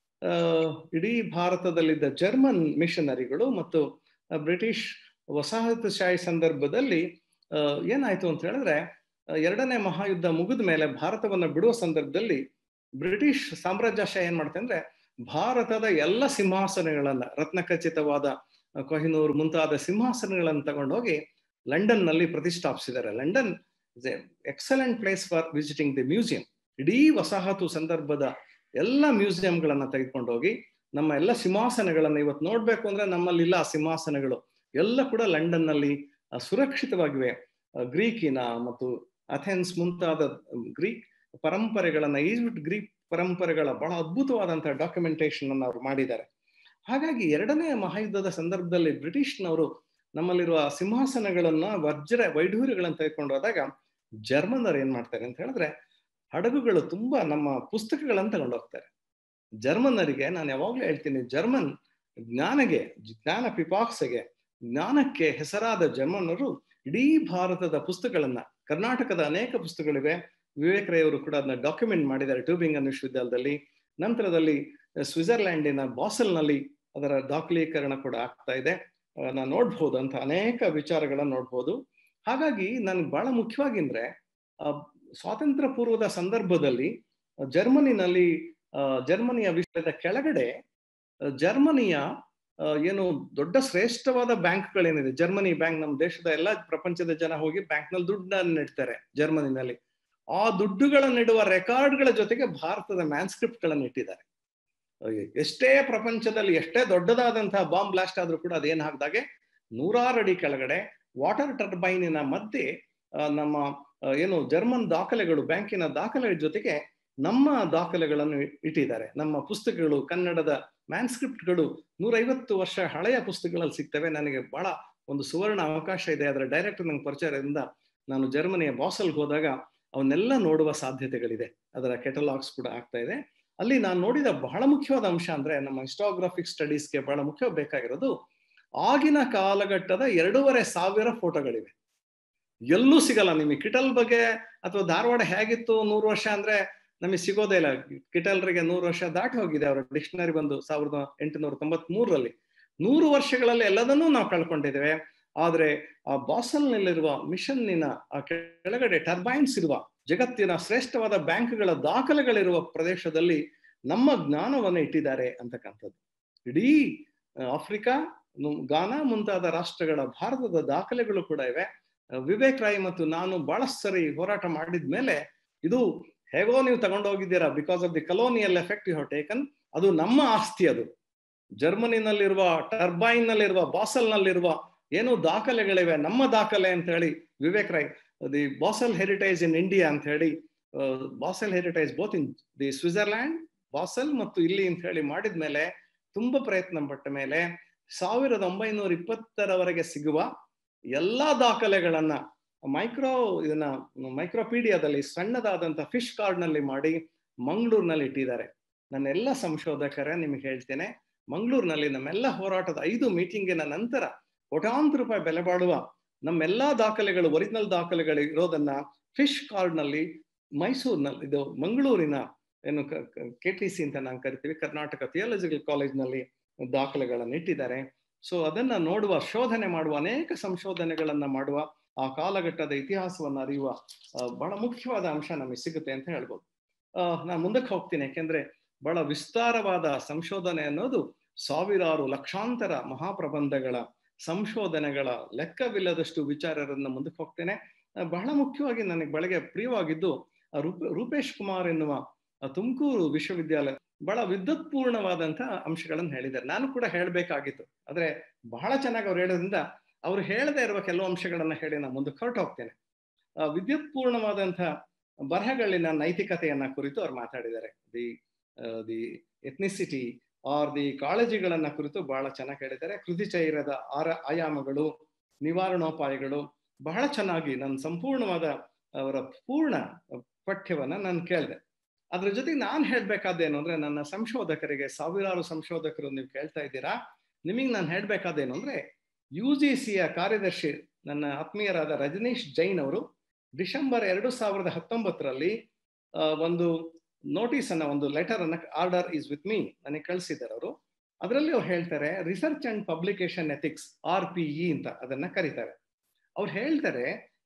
ಇಡೀ ಭಾರತದಲ್ಲಿದ್ದ ಜರ್ಮನ್ ಮಿಷನರಿಗಳು ಮತ್ತು ಬ್ರಿಟಿಷ್ ವಸಾಹತುಶಾಹಿ ಸಂದರ್ಭದಲ್ಲಿ ಏನಾಯ್ತು ಅಂತ ಹೇಳಿದ್ರೆ ಎರಡನೇ ಮಹಾಯುದ್ಧ ಮುಗಿದ ಮೇಲೆ ಭಾರತವನ್ನ ಬಿಡುವ ಸಂದರ್ಭದಲ್ಲಿ ಬ್ರಿಟಿಷ್ ಸಾಮ್ರಾಜ್ಯಶಾಹಿ ಏನ್ ಮಾಡ್ತೆ ಅಂದ್ರೆ ಭಾರತದ ಎಲ್ಲ ಸಿಂಹಾಸನಗಳನ್ನ ರತ್ನಖಚಿತವಾದ ಕೊಹಿನೂರ್ ಮುಂತಾದ ಸಿಂಹಾಸನಗಳನ್ನು ತಗೊಂಡೋಗಿ ಲಂಡನ್ ನಲ್ಲಿ ಪ್ರತಿಷ್ಠಾಪಿಸಿದ್ದಾರೆ London is a excellent place for visiting the museum ಇಡೀ ವಸಾಹತು ಸಂದರ್ಭದ ಎಲ್ಲ ಮ್ಯೂಸಿಯಂಗಳನ್ನ ತೆಗೆದುಕೊಂಡು ಹೋಗಿ ನಮ್ಮ ಎಲ್ಲ ಸಿಂಹಾಸನಗಳನ್ನ ಇವತ್ತು ನೋಡ್ಬೇಕು ಅಂದ್ರೆ ನಮ್ಮಲ್ಲಿಲ್ಲ ಆ ಸಿಂಹಾಸನಗಳು ಎಲ್ಲ ಕೂಡ ಲಂಡನ್ ನಲ್ಲಿ ಸುರಕ್ಷಿತವಾಗಿವೆ ಗ್ರೀಕಿನ ಮತ್ತು ಅಥೆನ್ಸ್ ಮುಂತಾದ ಗ್ರೀಕ್ ಪರಂಪರೆಗಳನ್ನ ಈಜಿಪ್ಟ್ ಗ್ರೀಕ್ ಪರಂಪರೆಗಳ ಬಹಳ ಅದ್ಭುತವಾದಂತಹ ಡಾಕ್ಯುಮೆಂಟೇಶನ್ ಅನ್ನು ಅವರು ಮಾಡಿದ್ದಾರೆ ಹಾಗಾಗಿ ಎರಡನೇ ಮಹಾಯುದ್ಧದ ಸಂದರ್ಭದಲ್ಲಿ ಬ್ರಿಟಿಷ್ನವರು ನಮ್ಮಲ್ಲಿರುವ ಸಿಂಹಾಸನಗಳನ್ನ ವಜ್ರ ವೈಢೂರ್ಯಗಳನ್ನು ತೆಗೆದುಕೊಂಡು ಹೋದಾಗ ಜರ್ಮನರು ಏನ್ ಮಾಡ್ತಾರೆ ಅಂತ ಹೇಳಿದ್ರೆ ಹಡಗುಗಳು ತುಂಬಾ ನಮ್ಮ ಪುಸ್ತಕಗಳನ್ನು ತಗೊಂಡು ಹೋಗ್ತಾರೆ ಜರ್ಮನರಿಗೆ ನಾನು ಯಾವಾಗ್ಲೂ ಹೇಳ್ತೀನಿ ಜರ್ಮನ್ ಜ್ಞಾನಗೆ ಜ್ಞಾನ ಪಿಪಾಕ್ಸೆಗೆ ಜ್ಞಾನಕ್ಕೆ ಹೆಸರಾದ ಜರ್ಮನರು ಇಡೀ ಭಾರತದ ಪುಸ್ತಕಗಳನ್ನ ಕರ್ನಾಟಕದ ಅನೇಕ ಪುಸ್ತಕಗಳಿವೆ ವಿವೇಕ್ ರೈ ಅವರು ಕೂಡ ಅದನ್ನ ಡಾಕ್ಯುಮೆಂಟ್ ಮಾಡಿದ್ದಾರೆ ಟ್ಯೂಬಿಂಗನ್ ವಿಶ್ವವಿದ್ಯಾಲಯದಲ್ಲಿ ನಂತರದಲ್ಲಿ ಸ್ವಿಟ್ಜರ್ಲ್ಯಾಂಡಿನ ಬಾಸಲ್ನಲ್ಲಿ ಅದರ ದಾಖಲೀಕರಣ ಕೂಡ ಆಗ್ತಾ ಇದೆ ನಾನು ನೋಡ್ಬೋದು ಅಂತ ಅನೇಕ ವಿಚಾರಗಳನ್ನ ನೋಡ್ಬೋದು ಹಾಗಾಗಿ ನನ್ಗೆ ಬಹಳ ಮುಖ್ಯವಾಗಿ ಅಂದ್ರೆ ಸ್ವಾತಂತ್ರ್ಯ ಪೂರ್ವದ ಸಂದರ್ಭದಲ್ಲಿ ಜರ್ಮನಿನಲ್ಲಿ ಜರ್ಮನಿಯ ವಿಷಯದ ಕೆಳಗಡೆ ಜರ್ಮನಿಯ ಏನು ದೊಡ್ಡ ಶ್ರೇಷ್ಠವಾದ ಬ್ಯಾಂಕ್ಗಳೇನಿದೆ ಜರ್ಮನಿ ಬ್ಯಾಂಕ್ ನಮ್ಮ ದೇಶದ ಎಲ್ಲ ಪ್ರಪಂಚದ ಜನ ಹೋಗಿ ಬ್ಯಾಂಕ್ ನಲ್ಲಿ ದುಡ್ಡನ್ನ ಇಡ್ತಾರೆ ಜರ್ಮನಿನಲ್ಲಿ ಆ ದುಡ್ಡುಗಳನ್ನಿಡುವ ರೆಕಾರ್ಡ್ಗಳ ಜೊತೆಗೆ ಭಾರತದ ಮ್ಯಾನ್ಸ್ಕ್ರಿಪ್ಟ್ ಗಳನ್ನ ಇಟ್ಟಿದ್ದಾರೆ ಎಷ್ಟೇ ಪ್ರಪಂಚದಲ್ಲಿ ಎಷ್ಟೇ ದೊಡ್ಡದಾದಂತಹ ಬಾಂಬ್ ಬ್ಲಾಸ್ಟ್ ಆದ್ರೂ ಕೂಡ ಅದೇನ್ ಹಾಕಿದಾಗೆ ನೂರಾರು ಅಡಿ ಕೆಳಗಡೆ ವಾಟರ್ ಟರ್ಬೈನಿನ ಮಧ್ಯೆ ನಮ್ಮ ಏನು ಜರ್ಮನ್ ದಾಖಲೆಗಳು ಬ್ಯಾಂಕಿನ ದಾಖಲೆಗಳ ಜೊತೆಗೆ ನಮ್ಮ ದಾಖಲೆಗಳನ್ನು ಇಟ್ಟಿದ್ದಾರೆ ನಮ್ಮ ಪುಸ್ತಕಗಳು ಕನ್ನಡದ ಮ್ಯಾನ್ಸ್ಕ್ರಿಪ್ಟ್ಗಳು ನೂರೈವತ್ತು ವರ್ಷ ಹಳೆಯ ಪುಸ್ತಕಗಳಲ್ಲಿ ಸಿಗ್ತವೆ ನನಗೆ ಬಹಳ ಒಂದು ಸುವರ್ಣ ಅವಕಾಶ ಇದೆ ಅದರ ಡೈರೆಕ್ಟರ್ ನಂಗೆ ಪರಿಚಯದಿಂದ ನಾನು ಜರ್ಮನಿಯ ಬಾಸಲ್ಗೆ ಹೋದಾಗ ಅವನ್ನೆಲ್ಲ ನೋಡುವ ಸಾಧ್ಯತೆಗಳಿದೆ ಅದರ ಕೆಟಲಾಗ್ಸ್ ಕೂಡ ಆಗ್ತಾ ಇದೆ ಅಲ್ಲಿ ನಾನು ನೋಡಿದ ಬಹಳ ಮುಖ್ಯವಾದ ಅಂಶ ಅಂದ್ರೆ ನಮ್ಮ ಹಿಸ್ಟೋಗ್ರಾಫಿಕ್ ಸ್ಟಡೀಸ್ಗೆ ಬಹಳ ಮುಖ್ಯ ಬೇಕಾಗಿರೋದು ಆಗಿನ ಕಾಲಘಟ್ಟದ ಎರಡೂವರೆ ಸಾವಿರ ಫೋಟೋಗಳಿವೆ ಎಲ್ಲೂ ಸಿಗಲ್ಲ ನಿಮಗೆ ಕಿಟಲ್ ಬಗ್ಗೆ ಅಥವಾ ಧಾರವಾಡ ಹೇಗಿತ್ತು ನೂರು ವರ್ಷ ಅಂದ್ರೆ ನಮಗೆ ಸಿಗೋದೇ ಇಲ್ಲ ಕಿಟಲ್ರಿಗೆ ನೂರು ವರ್ಷ ದಾಟಿ ಹೋಗಿದೆ ಅವರ ಡಿಕ್ಷನರಿ ಬಂದು ಸಾವಿರದ ಎಂಟುನೂರ ತೊಂಬತ್ ಮೂರರಲ್ಲಿ ನೂರು ವರ್ಷಗಳಲ್ಲಿ ಎಲ್ಲದನ್ನೂ ನಾವು ಕಳ್ಕೊಂಡಿದ್ದೇವೆ ಆದ್ರೆ ಆ ಬಾಸಲ್ನಲ್ಲಿರುವ ಮಿಷನ್ನಿನ ಆ ಕೆಳಗಡೆ ಟರ್ಬೈನ್ಸ್ ಇರುವ ಜಗತ್ತಿನ ಶ್ರೇಷ್ಠವಾದ ಬ್ಯಾಂಕ್ಗಳ ದಾಖಲೆಗಳಿರುವ ಪ್ರದೇಶದಲ್ಲಿ ನಮ್ಮ ಜ್ಞಾನವನ್ನು ಇಟ್ಟಿದ್ದಾರೆ ಅಂತಕ್ಕಂಥದ್ದು ಇಡೀ ಆಫ್ರಿಕಾ ಗಾನಾ ಮುಂತಾದ ರಾಷ್ಟ್ರಗಳ ಭಾರತದ ದಾಖಲೆಗಳು ಕೂಡ ಇವೆ ವಿವೇಕ್ ರಾಯ್ ಮತ್ತು ನಾನು ಬಹಳಷ್ಟು ಸರಿ ಹೋರಾಟ ಮಾಡಿದ ಮೇಲೆ ಇದು ಹೇಗೋ ನೀವು ತಗೊಂಡೋಗಿದ್ದೀರಾ because of the colonial effect you have taken ಅದು ನಮ್ಮ ಆಸ್ತಿ ಅದು ಜರ್ಮನಿನಲ್ಲಿರುವ ಟರ್ಬೈನ್ ನಲ್ಲಿರುವ ಬಾಸಲ್ ನಲ್ಲಿರುವ ಏನು ದಾಖಲೆಗಳಿವೆ ನಮ್ಮ ದಾಖಲೆ ಅಂತ ಹೇಳಿ Vivek Roy the Basel heritage in India ಅಂತ ಹೇಳಿ Basel heritage both in the Switzerland Basel ಮತ್ತು ಇಲ್ಲಿ ಅಂತ ಹೇಳಿ ಮಾಡಿದ ಮೇಲೆ ತುಂಬಾ ಪ್ರಯತ್ನ ಪಟ್ಟ ಮೇಲೆ ಸಾವಿರದ ಒಂಬೈನೂರ ಇಪ್ಪತ್ತರವರೆಗೆ ಸಿಗುವ ಎಲ್ಲಾ ದಾಖಲೆಗಳನ್ನ ಮೈಕ್ರೋ ಇದನ್ನ ಮೈಕ್ರೋಪೀಡಿಯಾದಲ್ಲಿ ಸಣ್ಣದಾದಂತ ಫಿಶ್ ಕಾರ್ಡ್ ನಲ್ಲಿ ಮಾಡಿ ಮಂಗಳೂರಿನಲ್ಲಿ ಇಟ್ಟಿದ್ದಾರೆ ನನ್ನೆಲ್ಲ ಸಂಶೋಧಕರೇ ನಿಮ್ಗೆ ಹೇಳ್ತೇನೆ ಮಂಗಳೂರಿನಲ್ಲಿ ನಮ್ಮೆಲ್ಲ ಹೋರಾಟದ ಐದು ಮೀಟಿಂಗಿನ ನಂತರ ಕೋಟಾಂತರ ರೂಪಾಯಿ ಬೆಲೆ ಬಾಳುವ ನಮ್ಮೆಲ್ಲಾ ದಾಖಲೆಗಳು ಒರಿಜಿನಲ್ ದಾಖಲೆಗಳು ಇರೋದನ್ನ ಫಿಶ್ ಕಾರ್ಡ್ ನಲ್ಲಿ ಮೈಸೂರಿನಲ್ಲಿ ಇದು ಮಂಗಳೂರಿನ ಏನು ಕೆ ಟಿ ಸಿ ಅಂತ ನಾವು ಕರಿತೀವಿ ಕರ್ನಾಟಕ ಥಿಯಾಲಜಿಕಲ್ ಕಾಲೇಜ್ನಲ್ಲಿ ದಾಖಲೆಗಳನ್ನು ಇಟ್ಟಿದ್ದಾರೆ ಸೊ ಅದನ್ನ ನೋಡುವ ಶೋಧನೆ ಮಾಡುವ ಅನೇಕ ಸಂಶೋಧನೆಗಳನ್ನ ಮಾಡುವ ಆ ಕಾಲಘಟ್ಟದ ಇತಿಹಾಸವನ್ನು ಅರಿಯುವ ಬಹಳ ಮುಖ್ಯವಾದ ಅಂಶ ನಮಗೆ ಸಿಗುತ್ತೆ ಅಂತ ಹೇಳ್ಬೋದು ನಾನು ಮುಂದಕ್ಕೆ ಹೋಗ್ತೀನಿ ಯಾಕೆಂದ್ರೆ ಬಹಳ ವಿಸ್ತಾರವಾದ ಸಂಶೋಧನೆ ಅನ್ನೋದು ಸಾವಿರಾರು ಲಕ್ಷಾಂತರ ಮಹಾಪ್ರಬಂಧಗಳ ಸಂಶೋಧನೆಗಳ ಲೆಕ್ಕವಿಲ್ಲದಷ್ಟು ವಿಚಾರರನ್ನ ಮುಂದಕ್ಕೆ ಹೋಗ್ತೇನೆ ಬಹಳ ಮುಖ್ಯವಾಗಿ ನನಗೆ ಬೆಳಗ್ಗೆ ಪ್ರಿಯವಾಗಿದ್ದು ರೂಪೇಶ್ ಕುಮಾರ್ ಎನ್ನುವ ತುಮಕೂರು ವಿಶ್ವವಿದ್ಯಾಲಯ ಬಹಳ ವಿದ್ಯುತ್ಪೂರ್ಣವಾದಂತಹ ಅಂಶಗಳನ್ನು ಹೇಳಿದ್ದಾರೆ ನಾನು ಕೂಡ ಹೇಳಬೇಕಾಗಿತ್ತು ಆದ್ರೆ ಬಹಳ ಚೆನ್ನಾಗಿ ಅವ್ರು ಹೇಳೋದ್ರಿಂದ ಅವ್ರು ಹೇಳದೇ ಇರುವ ಕೆಲವು ಅಂಶಗಳನ್ನ ಹೇಳಿ ನಾನು ಮುಂದಕ್ಕೆ ಹೊರಟು ಹೋಗ್ತೇನೆ ವಿದ್ಯುತ್ಪೂರ್ಣವಾದಂತಹ ಬರಹಗಳಿನ ನೈತಿಕತೆಯನ್ನ ಕುರಿತು ಅವ್ರು ಮಾತಾಡಿದ್ದಾರೆ the the ethnicity or the ಕಾಳಜಿಗಳನ್ನ ಕುರಿತು ಬಹಳ ಚೆನ್ನಾಗಿ ಹೇಳಿದ್ದಾರೆ ಕೃತಿ ಚೈರದ ಆರ ಆಯಾಮಗಳು ನಿವಾರಣೋಪಾಯಗಳು ಬಹಳ ಚೆನ್ನಾಗಿ ನನ್ನ ಸಂಪೂರ್ಣವಾದ ಅವರ ಪೂರ್ಣ ಪಠ್ಯವನ್ನ ನಾನು ಕೇಳಿದೆ ಅದ್ರ ಜೊತೆಗೆ ನಾನು ಹೇಳ್ಬೇಕಾದೇನು ಅಂದ್ರೆ ನನ್ನ ಸಂಶೋಧಕರಿಗೆ ಸಾವಿರಾರು ಸಂಶೋಧಕರು ನೀವು ಕೇಳ್ತಾ ಇದ್ದೀರಾ ನಿಮಗೆ ನಾನು ಹೇಳ್ಬೇಕಾದೇನು ಅಂದ್ರೆ ಯು ಜಿ ಸಿಯ ಕಾರ್ಯದರ್ಶಿ ನನ್ನ ಆತ್ಮೀಯರಾದ ರಜನೀಶ್ ಜೈನ್ ಅವರು ಡಿಸೆಂಬರ್ ಎರಡು ಸಾವಿರದ ಹತ್ತೊಂಬತ್ತರಲ್ಲಿ ಒಂದು ನೋಟಿಸ್ ಅನ್ನ ಒಂದು ಲೆಟರ್ ಅನ್ನ ಆರ್ಡರ್ ಇಸ್ ವಿತ್ ಮೀ ನನಗೆ ಕಳಿಸಿದ್ದಾರೆ ಅವರು ಅದರಲ್ಲಿ ಅವ್ರು ಹೇಳ್ತಾರೆ research and publication ethics R P E ಅಂತ ಅದನ್ನ ಕರೀತಾರೆ ಅವ್ರು ಹೇಳ್ತಾರೆ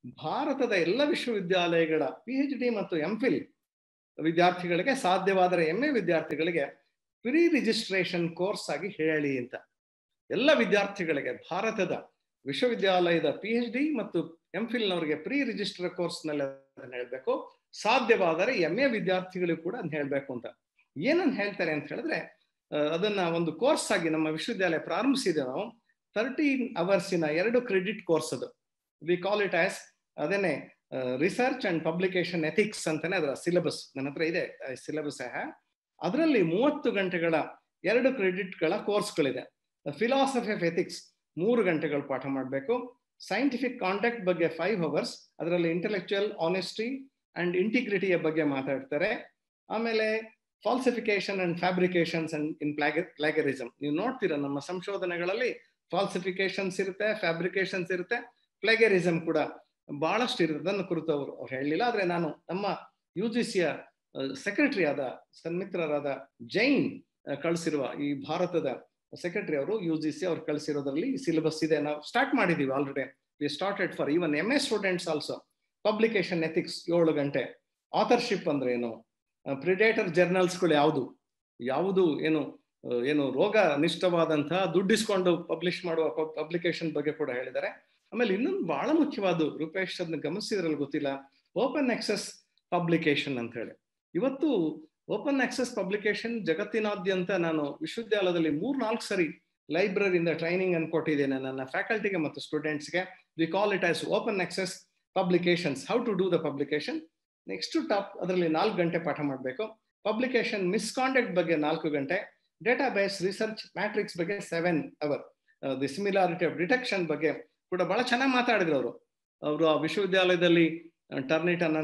ಭಾರತದ ಎಲ್ಲ ವಿಶ್ವವಿದ್ಯಾಲಯಗಳ ಪಿ ಎಚ್ ಡಿ ಮತ್ತು ಎಂ ಫಿಲ್ ವಿದ್ಯಾರ್ಥಿಗಳಿಗೆ ಸಾಧ್ಯವಾದರೆ ಎಂ ಎ ವಿದ್ಯಾರ್ಥಿಗಳಿಗೆ ಪ್ರೀ ರಿಜಿಸ್ಟ್ರೇಷನ್ ಕೋರ್ಸ್ ಆಗಿ ಹೇಳಿ ಅಂತ ಎಲ್ಲ ವಿದ್ಯಾರ್ಥಿಗಳಿಗೆ ಭಾರತದ ವಿಶ್ವವಿದ್ಯಾಲಯದ ಪಿ ಎಚ್ ಡಿ ಮತ್ತು ಎಂ ಫಿಲ್ನವರಿಗೆ ಪ್ರೀ ರಿಜಿಸ್ಟರ್ ಕೋರ್ಸ್ನಲ್ಲಿ ಅದನ್ನ ಹೇಳ್ಬೇಕು ಸಾಧ್ಯವಾದರೆ ಎಂ ಎ ವಿದ್ಯಾರ್ಥಿಗಳಿಗೂ ಕೂಡ ಅದನ್ನ ಹೇಳ್ಬೇಕು ಅಂತ ಏನನ್ನ ಹೇಳ್ತಾರೆ ಅಂತ ಹೇಳಿದ್ರೆ ಅದನ್ನ ಒಂದು ಕೋರ್ಸ್ ಆಗಿ ನಮ್ಮ ವಿಶ್ವವಿದ್ಯಾಲಯ ಪ್ರಾರಂಭಿಸಿದೆ ನಾವು ತರ್ಟೀನ್ ಅವರ್ಸಿನ ಎರಡು ಕ್ರೆಡಿಟ್ ಕೋರ್ಸ್ ಅದು ವಿ ಕಾಲ್ ಇಟ್ ಆಸ್ ಅದೇನೆ ರಿಸರ್ಚ್ ಅಂಡ್ ಪಬ್ಲಿಕೇಶನ್ ಎಥಿಕ್ಸ್ ಅಂತಾನೆ ಅದರ ಸಿಲೆಬಸ್ ನನ್ನ ಹತ್ರ ಇದೆ ಸಿಲೆಬಸ್ ಅದರಲ್ಲಿ ಮೂವತ್ತು ಗಂಟೆಗಳ ಎರಡು ಕ್ರೆಡಿಟ್ಗಳ ಕೋರ್ಸ್ಗಳಿದೆ ಫಿಲಾಸಫಿ ಆಫ್ ಎಥಿಕ್ಸ್ ಮೂರು ಗಂಟೆಗಳು ಪಾಠ ಮಾಡಬೇಕು ಸೈಂಟಿಫಿಕ್ ಕಾಂಟ್ಯಾಕ್ಟ್ ಬಗ್ಗೆ ಫೈವ್ ಅವರ್ಸ್ ಅದರಲ್ಲಿ ಇಂಟೆಲೆಕ್ಚುಯಲ್ ಆನೆಸ್ಟಿ ಅಂಡ್ ಇಂಟಿಗ್ರಿಟಿಯ ಬಗ್ಗೆ ಮಾತಾಡ್ತಾರೆ ಆಮೇಲೆ falsification and fabrications and in ಪ್ಲಾಗ ಪ್ಲಾಗರಿಸಮ್ ನೀವು ನೋಡ್ತೀರಾ ನಮ್ಮ ಸಂಶೋಧನೆಗಳಲ್ಲಿ ಫಾಲ್ಸಿಫಿಕೇಶನ್ಸ್ ಇರುತ್ತೆ ಫ್ಯಾಬ್ರಿಕೇಶನ್ಸ್ ಇರುತ್ತೆ ಪ್ಲಾಗರಿಸಮ್ ಕೂಡ ಬಹಳಷ್ಟು ಇರುತ್ತೆ ಅದನ್ನು ಕುರಿತು ಅವರು ಅವ್ರು ಹೇಳಲಿಲ್ಲ ಆದ್ರೆ ನಾನು ನಮ್ಮ ಯು ಜಿ ಸಿಯ ಸೆಕ್ರೆಟರಿ ಆದ ಸನ್ಮಿತ್ರರಾದ ಜೈನ್ ಕಳಿಸಿರುವ ಈ ಭಾರತದ ಸೆಕ್ರೆಟರಿ ಅವರು ಯು ಜಿ ಸಿ ಅವ್ರು ಕಳಿಸಿರೋದ್ರಲ್ಲಿ ಸಿಲೆಬಸ್ ಇದೆ ನಾವು ಸ್ಟಾರ್ಟ್ ಮಾಡಿದೀವಿ already we started for even M A students also publication ethics ಏಳು ಗಂಟೆ ಆಥರ್ಶಿಪ್ ಅಂದ್ರೆ ಏನು ಪ್ರಿಡೇಟರ್ ಜರ್ನಲ್ಸ್ಗಳು ಯಾವುದು ಯಾವುದು ಏನು ಏನು ರೋಗ ನಿಷ್ಠವಾದಂತಹ ದುಡ್ಡಿಸ್ಕೊಂಡು ಪಬ್ಲಿಷ್ ಮಾಡುವ ಪಬ್ಲಿಕೇಶನ್ ಬಗ್ಗೆ ಕೂಡ ಹೇಳಿದ್ದಾರೆ ಆಮೇಲೆ ಇನ್ನೊಂದು ಬಹಳ ಮುಖ್ಯವಾದ ರೂಪೇಶ್ ಅದನ್ನ ಗಮನಿಸಿದ್ರಲ್ಲಿ ಗೊತ್ತಿಲ್ಲ ಓಪನ್ ಆಕ್ಸೆಸ್ ಪಬ್ಲಿಕೇಶನ್ ಅಂತ ಹೇಳಿ ಇವತ್ತು ಓಪನ್ ಆಕ್ಸೆಸ್ ಪಬ್ಲಿಕೇಶನ್ ಜಗತ್ತಿನಾದ್ಯಂತ ನಾನು ವಿಶ್ವವಿದ್ಯಾಲಯದಲ್ಲಿ ಮೂರ್ ನಾಲ್ಕು ಸರಿ ಲೈಬ್ರರಿಯಿಂದ ಟ್ರೈನಿಂಗ್ ಅನ್ನು ಕೊಟ್ಟಿದ್ದೇನೆ ನನ್ನ ಫ್ಯಾಕಲ್ಟಿಗೆ ಮತ್ತು ಸ್ಟೂಡೆಂಟ್ಸ್ಗೆ we call it as open access publications how to do the publication next top ಅದರಲ್ಲಿ ನಾಲ್ಕು ಗಂಟೆ ಪಾಠ ಮಾಡಬೇಕು ಪಬ್ಲಿಕೇಶನ್ ಮಿಸ್ಕಾಂಡಕ್ಟ್ ಬಗ್ಗೆ ನಾಲ್ಕು ಗಂಟೆ ಡೇಟಾ ಬೇಸ್ ರಿಸರ್ಚ್ ಮ್ಯಾಟ್ರಿಕ್ಸ್ ಬಗ್ಗೆ seven hour the similarity of detection ಬಗ್ಗೆ ಕೂಡ ಬಹಳ ಚೆನ್ನಾಗಿ ಮಾತಾಡಿದ್ರು ಅವರು ಅವರು ಆ ವಿಶ್ವವಿದ್ಯಾಲಯದಲ್ಲಿ ಟರ್ನಿಟನ್ ಅನ್ನ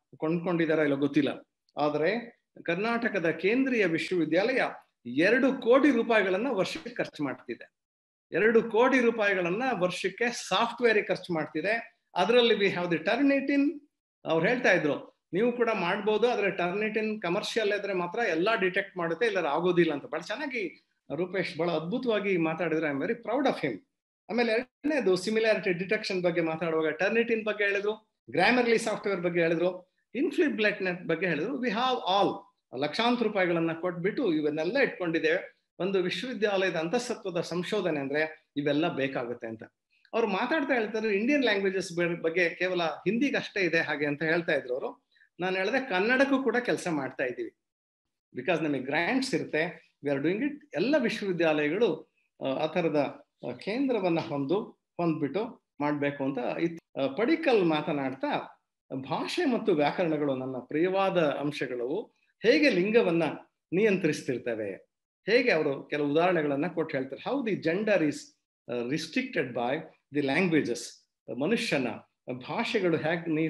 ಕೊಂಡ್ಕೊಂಡಿದಾರ ಇಲ್ಲ ಗೊತ್ತಿಲ್ಲ ಆದ್ರೆ ಕರ್ನಾಟಕದ ಕೇಂದ್ರೀಯ ವಿಶ್ವವಿದ್ಯಾಲಯ ಎರಡು ಕೋಟಿ ರೂಪಾಯಿಗಳನ್ನ ವರ್ಷಕ್ಕೆ ಖರ್ಚು ಮಾಡ್ತಿದೆ ಎರಡು ಕೋಟಿ ರೂಪಾಯಿಗಳನ್ನ ವರ್ಷಕ್ಕೆ ಸಾಫ್ಟ್ವೇರ್ ಖರ್ಚು ಮಾಡ್ತಿದೆ ಅದರಲ್ಲಿ ವಿ ಹ್ಯಾವ್ ದಿ ಟರ್ನಿಟಿನ್ ಅವ್ರು ಹೇಳ್ತಾ ಇದ್ರು ನೀವು ಕೂಡ ಮಾಡ್ಬೋದು ಆದ್ರೆ ಟರ್ನಿಟಿನ್ ಕಮರ್ಷಿಯಲ್ ಇದ್ರೆ ಮಾತ್ರ ಎಲ್ಲಾ ಡಿಟೆಕ್ಟ್ ಮಾಡುತ್ತೆ ಇಲ್ಲ ಆಗೋದಿಲ್ಲ ಅಂತ ಬಹಳ ಚೆನ್ನಾಗಿ ರೂಪೇಶ್ ಬಹಳ ಅದ್ಭುತವಾಗಿ ಮಾತಾಡಿದ್ರೆ I am very proud of him ಆಮೇಲೆ ಎರಡನೇದು ಸಿಮಿಲಾರಿಟಿ ಡಿಟೆಕ್ಷನ್ ಬಗ್ಗೆ ಮಾತಾಡುವಾಗ ಟರ್ನಿಟಿನ್ ಬಗ್ಗೆ ಹೇಳಿದ್ರು ಗ್ರಾಮರ್ಲಿ ಸಾಫ್ಟ್ವೇರ್ ಬಗ್ಗೆ ಹೇಳಿದ್ರು ಇನ್ಫ್ಲಿಟ್ ಬ್ಲಡ್ ನೆಟ್ ಬಗ್ಗೆ ಹೇಳಿದ್ರು ವಿ ಹಾವ್ ಆಲ್ ಲಕ್ಷಾಂತರ ರೂಪಾಯಿಗಳನ್ನ ಕೊಟ್ಬಿಟ್ಟು ಇವನ್ನೆಲ್ಲ ಇಟ್ಕೊಂಡಿದ್ದೇವೆ ಒಂದು ವಿಶ್ವವಿದ್ಯಾಲಯದ ಅಂತಸತ್ವದ ಸಂಶೋಧನೆ ಅಂದ್ರೆ ಇವೆಲ್ಲ ಬೇಕಾಗುತ್ತೆ ಅಂತ ಅವ್ರು ಮಾತಾಡ್ತಾ ಹೇಳ್ತಾರೆ ಇಂಡಿಯನ್ ಲ್ಯಾಂಗ್ವೇಜಸ್ ಬಗ್ಗೆ ಕೇವಲ ಹಿಂದಿಗೆ ಅಷ್ಟೇ ಇದೆ ಹಾಗೆ ಅಂತ ಹೇಳ್ತಾ ಇದ್ರು ಅವರು ನಾನು ಹೇಳಿದೆ ಕನ್ನಡಕ್ಕೂ ಕೂಡ ಕೆಲಸ ಮಾಡ್ತಾ ಇದ್ದೀವಿ ಬಿಕಾಸ್ ನಮಗೆ ಗ್ರಾಂಟ್ಸ್ ಇರುತ್ತೆ ವಿ ಆರ್ ಡೂಯಿಂಗ್ ಇಟ್ ಎಲ್ಲ ವಿಶ್ವವಿದ್ಯಾಲಯಗಳು ಆ ಥರದ ಕೇಂದ್ರವನ್ನ ಹೊಂದು ಹೊಂದ್ಬಿಟ್ಟು ಮಾಡಬೇಕು ಅಂತ ಪಡಿಕಲ್ ಮಾತನಾಡ್ತಾ ಭಾಷೆ ಮತ್ತು ವ್ಯಾಕರಣಗಳು ನನ್ನ ಪ್ರಿಯವಾದ ಅಂಶಗಳು ಹೇಗೆ ಲಿಂಗವನ್ನ ನಿಯಂತ್ರಿಸ್ತಿರ್ತವೆ ಹೇಗೆ ಅವರು ಕೆಲವು ಉದಾಹರಣೆಗಳನ್ನ ಕೊಟ್ಟು ಹೇಳ್ತಾರೆ how the gender is restricted by the languages ಮನುಷ್ಯನ ಭಾಷೆಗಳು ಹೇಗೆ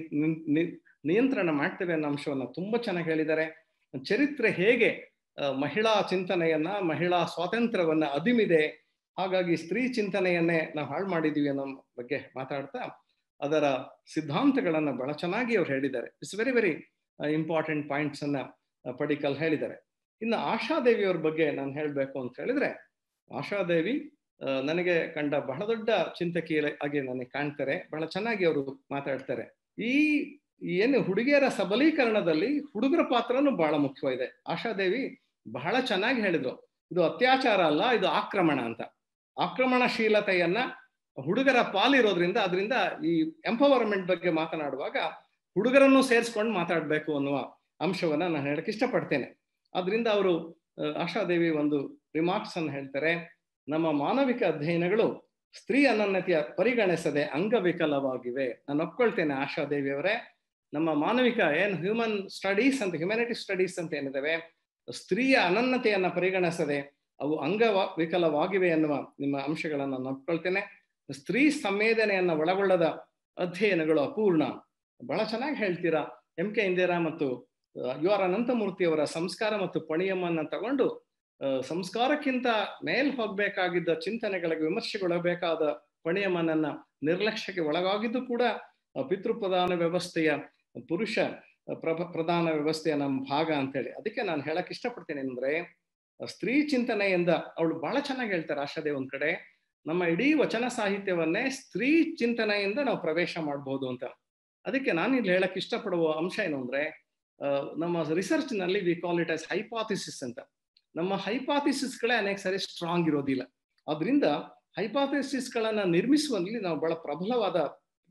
ನಿಯಂತ್ರಣ ಮಾಡ್ತೇವೆ ಅನ್ನೋ ಅಂಶವನ್ನ ತುಂಬಾ ಚೆನ್ನಾಗಿ ಹೇಳಿದ್ದಾರೆ ಚರಿತ್ರೆ ಹೇಗೆ ಮಹಿಳಾ ಚಿಂತನೆಯನ್ನ ಮಹಿಳಾ ಸ್ವಾತಂತ್ರ್ಯವನ್ನ ಅದಿಮಿದೆ ಹಾಗಾಗಿ ಸ್ತ್ರೀ ಚಿಂತನೆಯನ್ನೇ ನಾವು ಹಾಳು ಮಾಡಿದೀವಿ ಅನ್ನೋ ಬಗ್ಗೆ ಮಾತಾಡ್ತಾ ಅದರ ಸಿದ್ಧಾಂತಗಳನ್ನ ಬಹಳ ಚೆನ್ನಾಗಿ ಅವ್ರು ಹೇಳಿದ್ದಾರೆ it's very very important points ಅನ್ನ ಪಡಿಕಲ್ ಹೇಳಿದ್ದಾರೆ ಇನ್ನು ಆಶಾದೇವಿ ಅವ್ರ ಬಗ್ಗೆ ನಾನು ಹೇಳಬೇಕು ಅಂತ ಹೇಳಿದ್ರೆ ಆಶಾದೇವಿ ನನಗೆ ಕಂಡ ಬಹಳ ದೊಡ್ಡ ಚಿಂತಕಿ ಆಗಿ ನನಗೆ ಕಾಣ್ತಾರೆ ಬಹಳ ಚೆನ್ನಾಗಿ ಅವರು ಮಾತಾಡ್ತಾರೆ ಈ ಏನು ಹುಡುಗಿಯರ ಸಬಲೀಕರಣದಲ್ಲಿ ಹುಡುಗರ ಪಾತ್ರನೂ ಬಹಳ ಮುಖ್ಯವಾಗಿದೆ ಆಶಾದೇವಿ ಬಹಳ ಚೆನ್ನಾಗಿ ಹೇಳಿದ್ರು ಇದು ಅತ್ಯಾಚಾರ ಅಲ್ಲ ಇದು ಆಕ್ರಮಣ ಅಂತ ಆಕ್ರಮಣಶೀಲತೆಯನ್ನ ಹುಡುಗರ ಪಾಲಿರೋದ್ರಿಂದ ಅದರಿಂದ ಈ ಎಂಪವರ್ಮೆಂಟ್ ಬಗ್ಗೆ ಮಾತನಾಡುವಾಗ ಹುಡುಗರನ್ನು ಸೇರಿಸ್ಕೊಂಡು ಮಾತಾಡಬೇಕು ಅನ್ನುವ ಅಂಶವನ್ನ ನಾನು ಹೇಳಕ್ ಇಷ್ಟಪಡ್ತೇನೆ ಅದರಿಂದ ಅವರು ಆಶಾದೇವಿ ಒಂದು ರಿಮಾರ್ಕ್ಸ್ ಅನ್ನು ಹೇಳ್ತಾರೆ ನಮ್ಮ ಮಾನವಿಕ ಅಧ್ಯಯನಗಳು ಸ್ತ್ರೀ ಅನನ್ಯತೆಯ ಪರಿಗಣಿಸದೆ ಅಂಗವಿಕಲವಾಗಿವೆ ನಾನು ಒಪ್ಕೊಳ್ತೇನೆ ಆಶಾದೇವಿ ಅವರೇ ನಮ್ಮ ಮಾನವಿಕ ಏನು ಹ್ಯೂಮನ್ ಸ್ಟಡೀಸ್ ಅಂತ ಹ್ಯುಮ್ಯಾನಿಟಿ ಸ್ಟಡೀಸ್ ಅಂತ ಏನಿದಾವೆ ಸ್ತ್ರೀಯ ಅನನ್ಯತೆಯನ್ನ ಪರಿಗಣಿಸದೆ ಅವು ಅಂಗ ವಿಕಲವಾಗಿವೆ ಎನ್ನುವ ನಿಮ್ಮ ಅಂಶಗಳನ್ನು ನಾನು ಒಪ್ಕೊಳ್ತೇನೆ ಸ್ತ್ರೀ ಸಂವೇದನೆಯನ್ನ ಒಳಗೊಳ್ಳದ ಅಧ್ಯಯನಗಳು ಅಪೂರ್ಣ ಬಹಳ ಚೆನ್ನಾಗಿ ಹೇಳ್ತೀರಾ ಎಂ ಕೆ ಇಂದಿರಾ ಮತ್ತು ಯು ಆರ್ ಅನಂತಮೂರ್ತಿ ಅವರ ಸಂಸ್ಕಾರ ಮತ್ತು ಪಣಿಯಮ್ಮನ್ನ ತಗೊಂಡು ಸಂಸ್ಕಾರಕ್ಕಿಂತ ಮೇಲ್ ಹೋಗ್ಬೇಕಾಗಿದ್ದ ಚಿಂತನೆಗಳಿಗೆ ವಿಮರ್ಶೆಗೊಳಬೇಕಾದ ಪಣಿಯಮ್ಮನನ್ನ ನಿರ್ಲಕ್ಷ್ಯಕ್ಕೆ ಒಳಗಾಗಿದ್ದು ಕೂಡ ಪಿತೃಪ್ರಧಾನ ವ್ಯವಸ್ಥೆಯ ಪುರುಷ ಪ್ರಭ ಪ್ರಧಾನ ವ್ಯವಸ್ಥೆಯ ನಮ್ಮ ಭಾಗ ಅಂತೇಳಿ ಅದಕ್ಕೆ ನಾನು ಹೇಳಕ್ ಇಷ್ಟಪಡ್ತೇನೆ ಅಂದ್ರೆ ಸ್ತ್ರೀ ಚಿಂತನೆಯಿಂದ ಅವಳು ಬಹಳ ಚೆನ್ನಾಗಿ ಹೇಳ್ತಾರೆ ಆಶಾದೇವ್ ಒಂದ್ ಕಡೆ ನಮ್ಮ ಇಡೀ ವಚನ ಸಾಹಿತ್ಯವನ್ನೇ ಸ್ತ್ರೀ ಚಿಂತನೆಯಿಂದ ನಾವು ಪ್ರವೇಶ ಮಾಡಬಹುದು ಅಂತ ಅದಕ್ಕೆ ನಾನು ಇಲ್ಲಿ ಹೇಳಕ್ ಇಷ್ಟಪಡುವ ಅಂಶ ಏನು ಅಂದ್ರೆ ನಮ್ಮ ರಿಸರ್ಚ್ ನಲ್ಲಿ we call it as hypothesis ಅಂತ ನಮ್ಮ ಹೈಪಾಥಿಸಿಸ್ಗಳೇ ಅನೇಕ ಸರಿ ಸ್ಟ್ರಾಂಗ್ ಇರೋದಿಲ್ಲ ಅದರಿಂದ ಹೈಪಾಥಿಸಿಸ್ಗಳನ್ನ ನಿರ್ಮಿಸುವಲ್ಲಿ ನಾವು ಬಹಳ ಪ್ರಬಲವಾದ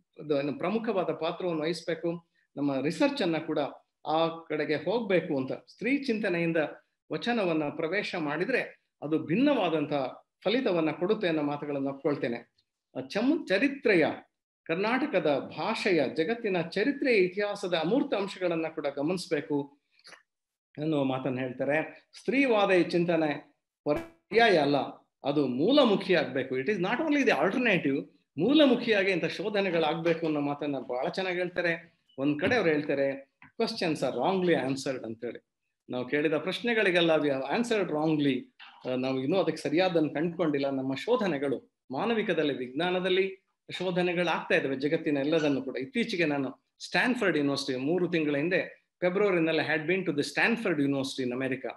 ಪ್ರಮುಖವಾದ ಪಾತ್ರವನ್ನು ವಹಿಸ್ಬೇಕು ನಮ್ಮ ರಿಸರ್ಚ್ ಅನ್ನ ಕೂಡ ಆ ಕಡೆಗೆ ಹೋಗ್ಬೇಕು ಅಂತ ಸ್ತ್ರೀ ಚಿಂತನೆಯಿಂದ ವಚನವನ್ನ ಪ್ರವೇಶ ಮಾಡಿದ್ರೆ ಅದು ಭಿನ್ನವಾದಂತಹ ಫಲಿತವನ್ನ ಕೊಡುತ್ತೆ ಅನ್ನೋ ಮಾತುಗಳನ್ನು ಒಪ್ಕೊಳ್ತೇನೆ ಚಮ್ ಚರಿತ್ರೆಯ ಕರ್ನಾಟಕದ ಭಾಷೆಯ ಜಗತ್ತಿನ ಚರಿತ್ರೆಯ ಇತಿಹಾಸದ ಅಮೂರ್ತ ಅಂಶಗಳನ್ನ ಕೂಡ ಗಮನಿಸಬೇಕು ಅನ್ನುವ ಮಾತನ್ನು ಹೇಳ್ತಾರೆ ಸ್ತ್ರೀವಾದ ಈ ಚಿಂತನೆ ಪರ್ಯಾಯ ಅಲ್ಲ ಅದು ಮೂಲಮುಖಿ ಆಗ್ಬೇಕು it is not only the alternative ಮೂಲಮುಖಿಯಾಗಿ ಇಂಥ ಶೋಧನೆಗಳಾಗಬೇಕು ಅನ್ನೋ ಮಾತನ್ನ ಬಹಳ ಚೆನ್ನಾಗಿ ಹೇಳ್ತಾರೆ ಒಂದ್ ಕಡೆ ಅವ್ರು ಹೇಳ್ತಾರೆ ಕ್ವಶನ್ಸ್ ಆರ್ ರಾಂಗ್ಲಿ ಆನ್ಸರ್ಡ್ ಅಂತೇಳಿ ನಾವು ಕೇಳಿದ ಪ್ರಶ್ನೆಗಳಿಗೆಲ್ಲ ವಿ ಆನ್ಸರ್ಡ್ ರಾಂಗ್ಲಿ ನಾವು ಇನ್ನೂ ಅದಕ್ಕೆ ಸರಿಯಾದನ್ನು ಕಂಡುಕೊಂಡಿಲ್ಲ ನಮ್ಮ ಶೋಧನೆಗಳು ಮಾನವಿಕದಲ್ಲಿ ವಿಜ್ಞಾನದಲ್ಲಿ ಶೋಧನೆಗಳು ಆಗ್ತಾ ಇದಾವೆ ಜಗತ್ತಿನ ಎಲ್ಲದನ್ನು ಕೂಡ ಇತ್ತೀಚೆಗೆ ನಾನು ಸ್ಟ್ಯಾನ್ಫರ್ಡ್ ಯೂನಿವರ್ಸಿಟಿ ಮೂರು ತಿಂಗಳ ಹಿಂದೆ ಫೆಬ್ರವರಿನಲ್ಲಿ had been to the Stanford university in America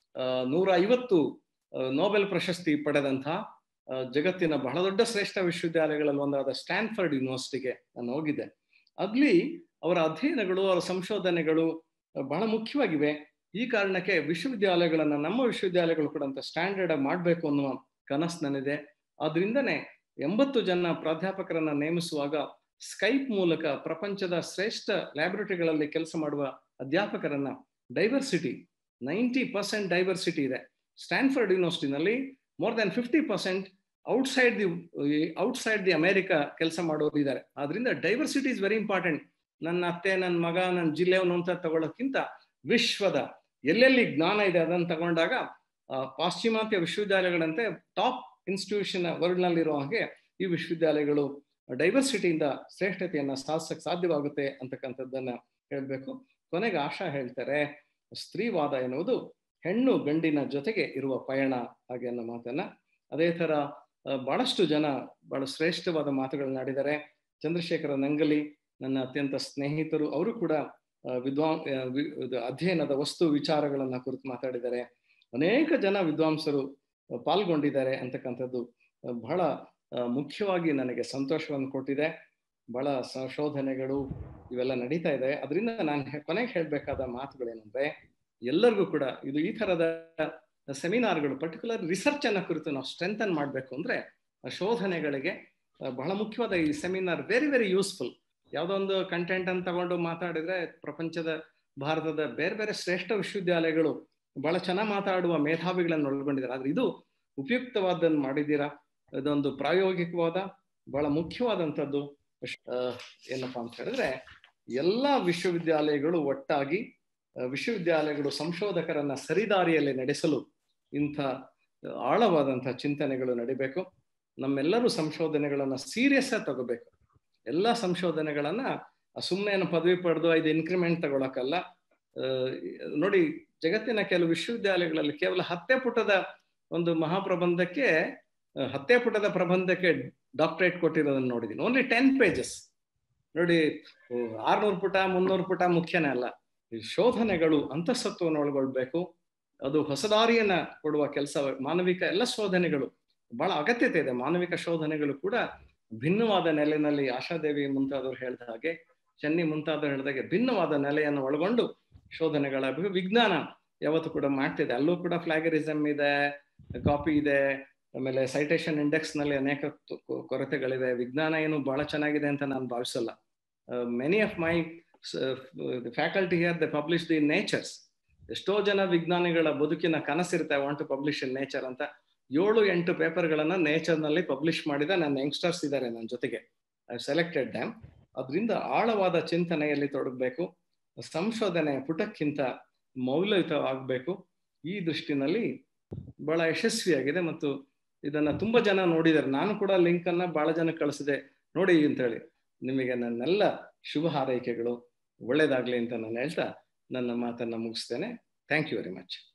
ನೂರ ಐವತ್ತು ನೋಬೆಲ್ ಪ್ರಶಸ್ತಿ ಪಡೆದಂತಹ ಜಗತ್ತಿನ ಬಹಳ ದೊಡ್ಡ ಶ್ರೇಷ್ಠ ವಿಶ್ವವಿದ್ಯಾಲಯಗಳಲ್ಲಿ ಒಂದಾದ ಸ್ಟ್ಯಾನ್ಫರ್ಡ್ ಯೂನಿವರ್ಸಿಟಿಗೆ ನಾನು ಹೋಗಿದ್ದೆ ಅಲ್ಲಿ ಅವರ ಅಧ್ಯಯನಗಳು ಅವರ ಸಂಶೋಧನೆಗಳು ಬಹಳ ಮುಖ್ಯವಾಗಿವೆ ಈ ಕಾರಣಕ್ಕೆ ವಿಶ್ವವಿದ್ಯಾಲಯಗಳನ್ನ ನಮ್ಮ ವಿಶ್ವವಿದ್ಯಾಲಯಗಳು ಕೂಡ ಅಂತ ಸ್ಟ್ಯಾಂಡರ್ಡ್ ಮಾಡಬೇಕು ಅನ್ನುವ ಕನಸು ನನ್ನಿದೆ ಆದ್ರಿಂದನೇ ಎಂಬತ್ತು ಜನ ಪ್ರಾಧ್ಯಾಪಕರನ್ನ ನೇಮಿಸುವಾಗ ಸ್ಕೈಪ್ ಮೂಲಕ ಪ್ರಪಂಚದ ಶ್ರೇಷ್ಠ ಲ್ಯಾಬೊರೇಟರಿಗಳಲ್ಲಿ ಕೆಲಸ ಮಾಡುವ ಅಧ್ಯಾಪಕರನ್ನ ಡೈವರ್ಸಿಟಿ ನೈಂಟಿ ಪರ್ಸೆಂಟ್ ಡೈವರ್ಸಿಟಿ ಇದೆ ಸ್ಟ್ಯಾನ್ಫರ್ಡ್ ಯೂನಿವರ್ಸಿಟಿನಲ್ಲಿ more than fifty percent outside the outside the America ಕೆಲಸ ಮಾಡೋರು ಇದ್ದಾರೆ ಆದ್ರಿಂದ ಡೈವರ್ಸಿಟಿ ಇಸ್ ವೆರಿ ಇಂಪಾರ್ಟೆಂಟ್ ನನ್ನ ಅತ್ತೆ ನನ್ನ ಮಗ ನನ್ನ ಜಿಲ್ಲೆಯವನು ಅಂತ ತಗೊಳ್ಳೋಕ್ಕಿಂತ ವಿಶ್ವದ ಎಲ್ಲೆಲ್ಲಿ ಜ್ಞಾನ ಇದೆ ಅದನ್ನು ತಗೊಂಡಾಗ ಪಾಶ್ಚಿಮಾತ್ಯ ವಿಶ್ವವಿದ್ಯಾಲಯಗಳಂತೆ ಟಾಪ್ ಇನ್ಸ್ಟಿಟ್ಯೂಷನ್ ವರ್ಲ್ಡ್ ನಲ್ಲಿರೋ ಹಾಗೆ ಈ ವಿಶ್ವವಿದ್ಯಾಲಯಗಳು ಡೈವರ್ಸಿಟಿಯಿಂದ ಶ್ರೇಷ್ಠತೆಯನ್ನ ಸಾಧಿಸಕ್ಕೆ ಸಾಧ್ಯವಾಗುತ್ತೆ ಅಂತಕ್ಕಂಥದ್ದನ್ನ ಹೇಳ್ಬೇಕು ಕೊನೆಗೆ ಆಶಾ ಹೇಳ್ತಾರೆ ಸ್ತ್ರೀವಾದ ಎನ್ನುವುದು ಹೆಣ್ಣು ಗಂಡಿನ ಜೊತೆಗೆ ಇರುವ ಪಯಣ ಹಾಗೆ ಅನ್ನೋ ಮಾತನ್ನ ಅದೇ ತರ ಬಹಳಷ್ಟು ಜನ ಬಹಳ ಶ್ರೇಷ್ಠವಾದ ಮಾತುಗಳನ್ನ ಆಡಿದ್ದಾರೆ ಚಂದ್ರಶೇಖರ ನಂಗಲಿ ನನ್ನ ಅತ್ಯಂತ ಸ್ನೇಹಿತರು ಅವರು ಕೂಡ ವಿದ್ವಾಂ ಅಧ್ಯಯನದ ವಸ್ತು ವಿಚಾರಗಳನ್ನ ಕುರಿತು ಮಾತಾಡಿದ್ದಾರೆ ಅನೇಕ ಜನ ವಿದ್ವಾಂಸರು ಪಾಲ್ಗೊಂಡಿದ್ದಾರೆ ಅಂತಕ್ಕಂಥದ್ದು ಬಹಳ ಮುಖ್ಯವಾಗಿ ನನಗೆ ಸಂತೋಷವನ್ನು ಕೊಟ್ಟಿದೆ ಬಹಳ ಸಂಶೋಧನೆಗಳು ಇವೆಲ್ಲ ನಡೀತಾ ಇದೆ ಅದರಿಂದ ನಾನು ಕೊನೆಗೆ ಹೇಳ್ಬೇಕಾದ ಮಾತುಗಳೇನಂದ್ರೆ ಎಲ್ಲರಿಗೂ ಕೂಡ ಇದು ಈ ತರದ ಸೆಮಿನಾರ್ಗಳು ಪರ್ಟಿಕ್ಯುಲರ್ ರಿಸರ್ಚ್ ಅನ್ನ ಕುರಿತು ನಾವು ಸ್ಟ್ರೆಂಥನ್ ಮಾಡಬೇಕು ಅಂದ್ರೆ ಶೋಧನೆಗಳಿಗೆ ಬಹಳ ಮುಖ್ಯವಾದ ಈ ಸೆಮಿನಾರ್ ವೆರಿ ವೆರಿ ಯೂಸ್ಫುಲ್ ಯಾವುದೋ ಒಂದು ಕಂಟೆಂಟ್ ಅನ್ನು ತಗೊಂಡು ಮಾತಾಡಿದ್ರೆ ಪ್ರಪಂಚದ ಭಾರತದ ಬೇರೆ ಬೇರೆ ಶ್ರೇಷ್ಠ ವಿಶ್ವವಿದ್ಯಾಲಯಗಳು ಬಹಳ ಚೆನ್ನಾಗಿ ಮಾತಾಡುವ ಮೇಧಾವಿಗಳನ್ನು ಒಳಗೊಂಡಿದ್ದಾರೆ ಆದ್ರೆ ಇದು ಉಪಯುಕ್ತವಾದನ್ನು ಮಾಡಿದ್ದೀರಾ ಇದೊಂದು ಪ್ರಾಯೋಗಿಕವಾದ ಬಹಳ ಮುಖ್ಯವಾದಂಥದ್ದು ಏನಪ್ಪಾ ಅಂತ ಹೇಳಿದ್ರೆ ಎಲ್ಲ ವಿಶ್ವವಿದ್ಯಾಲಯಗಳು ಒಟ್ಟಾಗಿ ವಿಶ್ವವಿದ್ಯಾಲಯಗಳು ಸಂಶೋಧಕರನ್ನ ಸರಿದಾರಿಯಲ್ಲಿ ನಡೆಸಲು ಇಂಥ ಆಳವಾದಂತಹ ಚಿಂತನೆಗಳು ನಡಿಬೇಕು ನಮ್ಮೆಲ್ಲರೂ ಸಂಶೋಧನೆಗಳನ್ನ ಸೀರಿಯಸ್ ಆಗಿ ತಗೋಬೇಕು ಎಲ್ಲ ಸಂಶೋಧನೆಗಳನ್ನ ಸುಮ್ಮನೆ ಪದವಿ ಪಡೆದು ಇದು ಇನ್ಕ್ರಿಮೆಂಟ್ ತಗೊಳಕಲ್ಲ ನೋಡಿ ಜಗತ್ತಿನ ಕೆಲವು ವಿಶ್ವವಿದ್ಯಾಲಯಗಳಲ್ಲಿ ಕೇವಲ ಹತ್ತೆ ಪುಟದ ಒಂದು ಮಹಾಪ್ರಬಂಧಕ್ಕೆ ಹತ್ತೆ ಪುಟದ ಪ್ರಬಂಧಕ್ಕೆ ಡಾಕ್ಟರೇಟ್ ಕೊಟ್ಟಿರೋದನ್ನ ನೋಡಿದೀನಿ ಓನ್ಲಿ ಟೆನ್ ಪೇಜಸ್ ನೋಡಿ ಆರ್ನೂರು ಪುಟ ಮುನ್ನೂರು ಪುಟ ಮುಖ್ಯನೇ ಅಲ್ಲ ಈ ಶೋಧನೆಗಳು ಅಂತಸತ್ವವನ್ನು ಒಳಗೊಳ್ಬೇಕು ಅದು ಹೊಸದಾರಿಯನ್ನ ಕೊಡುವ ಕೆಲಸ ಮಾನವಿಕ ಎಲ್ಲ ಶೋಧನೆಗಳು ಬಹಳ ಅಗತ್ಯತೆ ಇದೆ ಮಾನವಿಕ ಶೋಧನೆಗಳು ಕೂಡ ಭಿನ್ನವಾದ ನೆಲೆಯಲ್ಲಿ ಆಶಾದೇವಿ ಮುಂತಾದವ್ರು ಹೇಳಿದ ಹಾಗೆ ಚೆನ್ನಿ ಮುಂತಾದವ್ರು ಹೇಳಿದಾಗೆ ಭಿನ್ನವಾದ ನೆಲೆಯನ್ನು ಒಳಗೊಂಡು ಶೋಧನೆಗಳ ವಿಜ್ಞಾನ ಯಾವತ್ತು ಕೂಡ ಮಾಡ್ತಿದೆ ಅಲ್ಲೂ ಕೂಡ ಫ್ಲಾಗರಿಸಮ್ ಇದೆ ಕಾಪಿ ಇದೆ ಆಮೇಲೆ ಸೈಟೇಷನ್ ಇಂಡೆಕ್ಸ್ ನಲ್ಲಿ ಅನೇಕ ಕೊರತೆಗಳಿವೆ ವಿಜ್ಞಾನ ಏನು ಬಹಳ ಚೆನ್ನಾಗಿದೆ ಅಂತ ನಾನು ಭಾವಿಸಲ್ಲ many of my faculty here the publish the Nature's ಎಷ್ಟೋ ಜನ ವಿಜ್ಞಾನಿಗಳ ಬದುಕಿನ ಕನಸಿರುತ್ತೆ want to publish in Nature ಅಂತ ಏಳು ಎಂಟು ಪೇಪರ್ಗಳನ್ನ ನೇಚರ್ ನಲ್ಲಿ ಪಬ್ಲಿಷ್ ಮಾಡಿದ ನನ್ನ ಯಂಗ್ಸ್ಟರ್ಸ್ ಇದ್ದಾರೆ ನನ್ನ ಜೊತೆಗೆ ಐ ಸೆಲೆಕ್ಟೆಡ್ ಡ್ಯಾಮ್ ಅದರಿಂದ ಆಳವಾದ ಚಿಂತನೆಯಲ್ಲಿ ತೊಡಗಬೇಕು ಸಂಶೋಧನೆ ಪುಟಕ್ಕಿಂತ ಮೌಲ್ಯಯುತವಾಗಬೇಕು ಈ ದೃಷ್ಟಿನಲ್ಲಿ ಬಹಳ ಯಶಸ್ವಿಯಾಗಿದೆ ಮತ್ತು ಇದನ್ನ ತುಂಬಾ ಜನ ನೋಡಿದ್ದಾರೆ ನಾನು ಕೂಡ ಲಿಂಕ್ ಅನ್ನ ಬಹಳ ಜನ ಕಳಿಸಿದೆ ನೋಡಿ ಅಂತ ಹೇಳಿ ನಿಮಗೆ ನನ್ನೆಲ್ಲ ಶುಭ ಹಾರೈಕೆಗಳು ಒಳ್ಳೇದಾಗ್ಲಿ ಅಂತ ನಾನು ಹೇಳ್ತಾ ನನ್ನ ಮಾತನ್ನ ಮುಗಿಸ್ತೇನೆ ಥ್ಯಾಂಕ್ ಯು ವೆರಿ ಮಚ್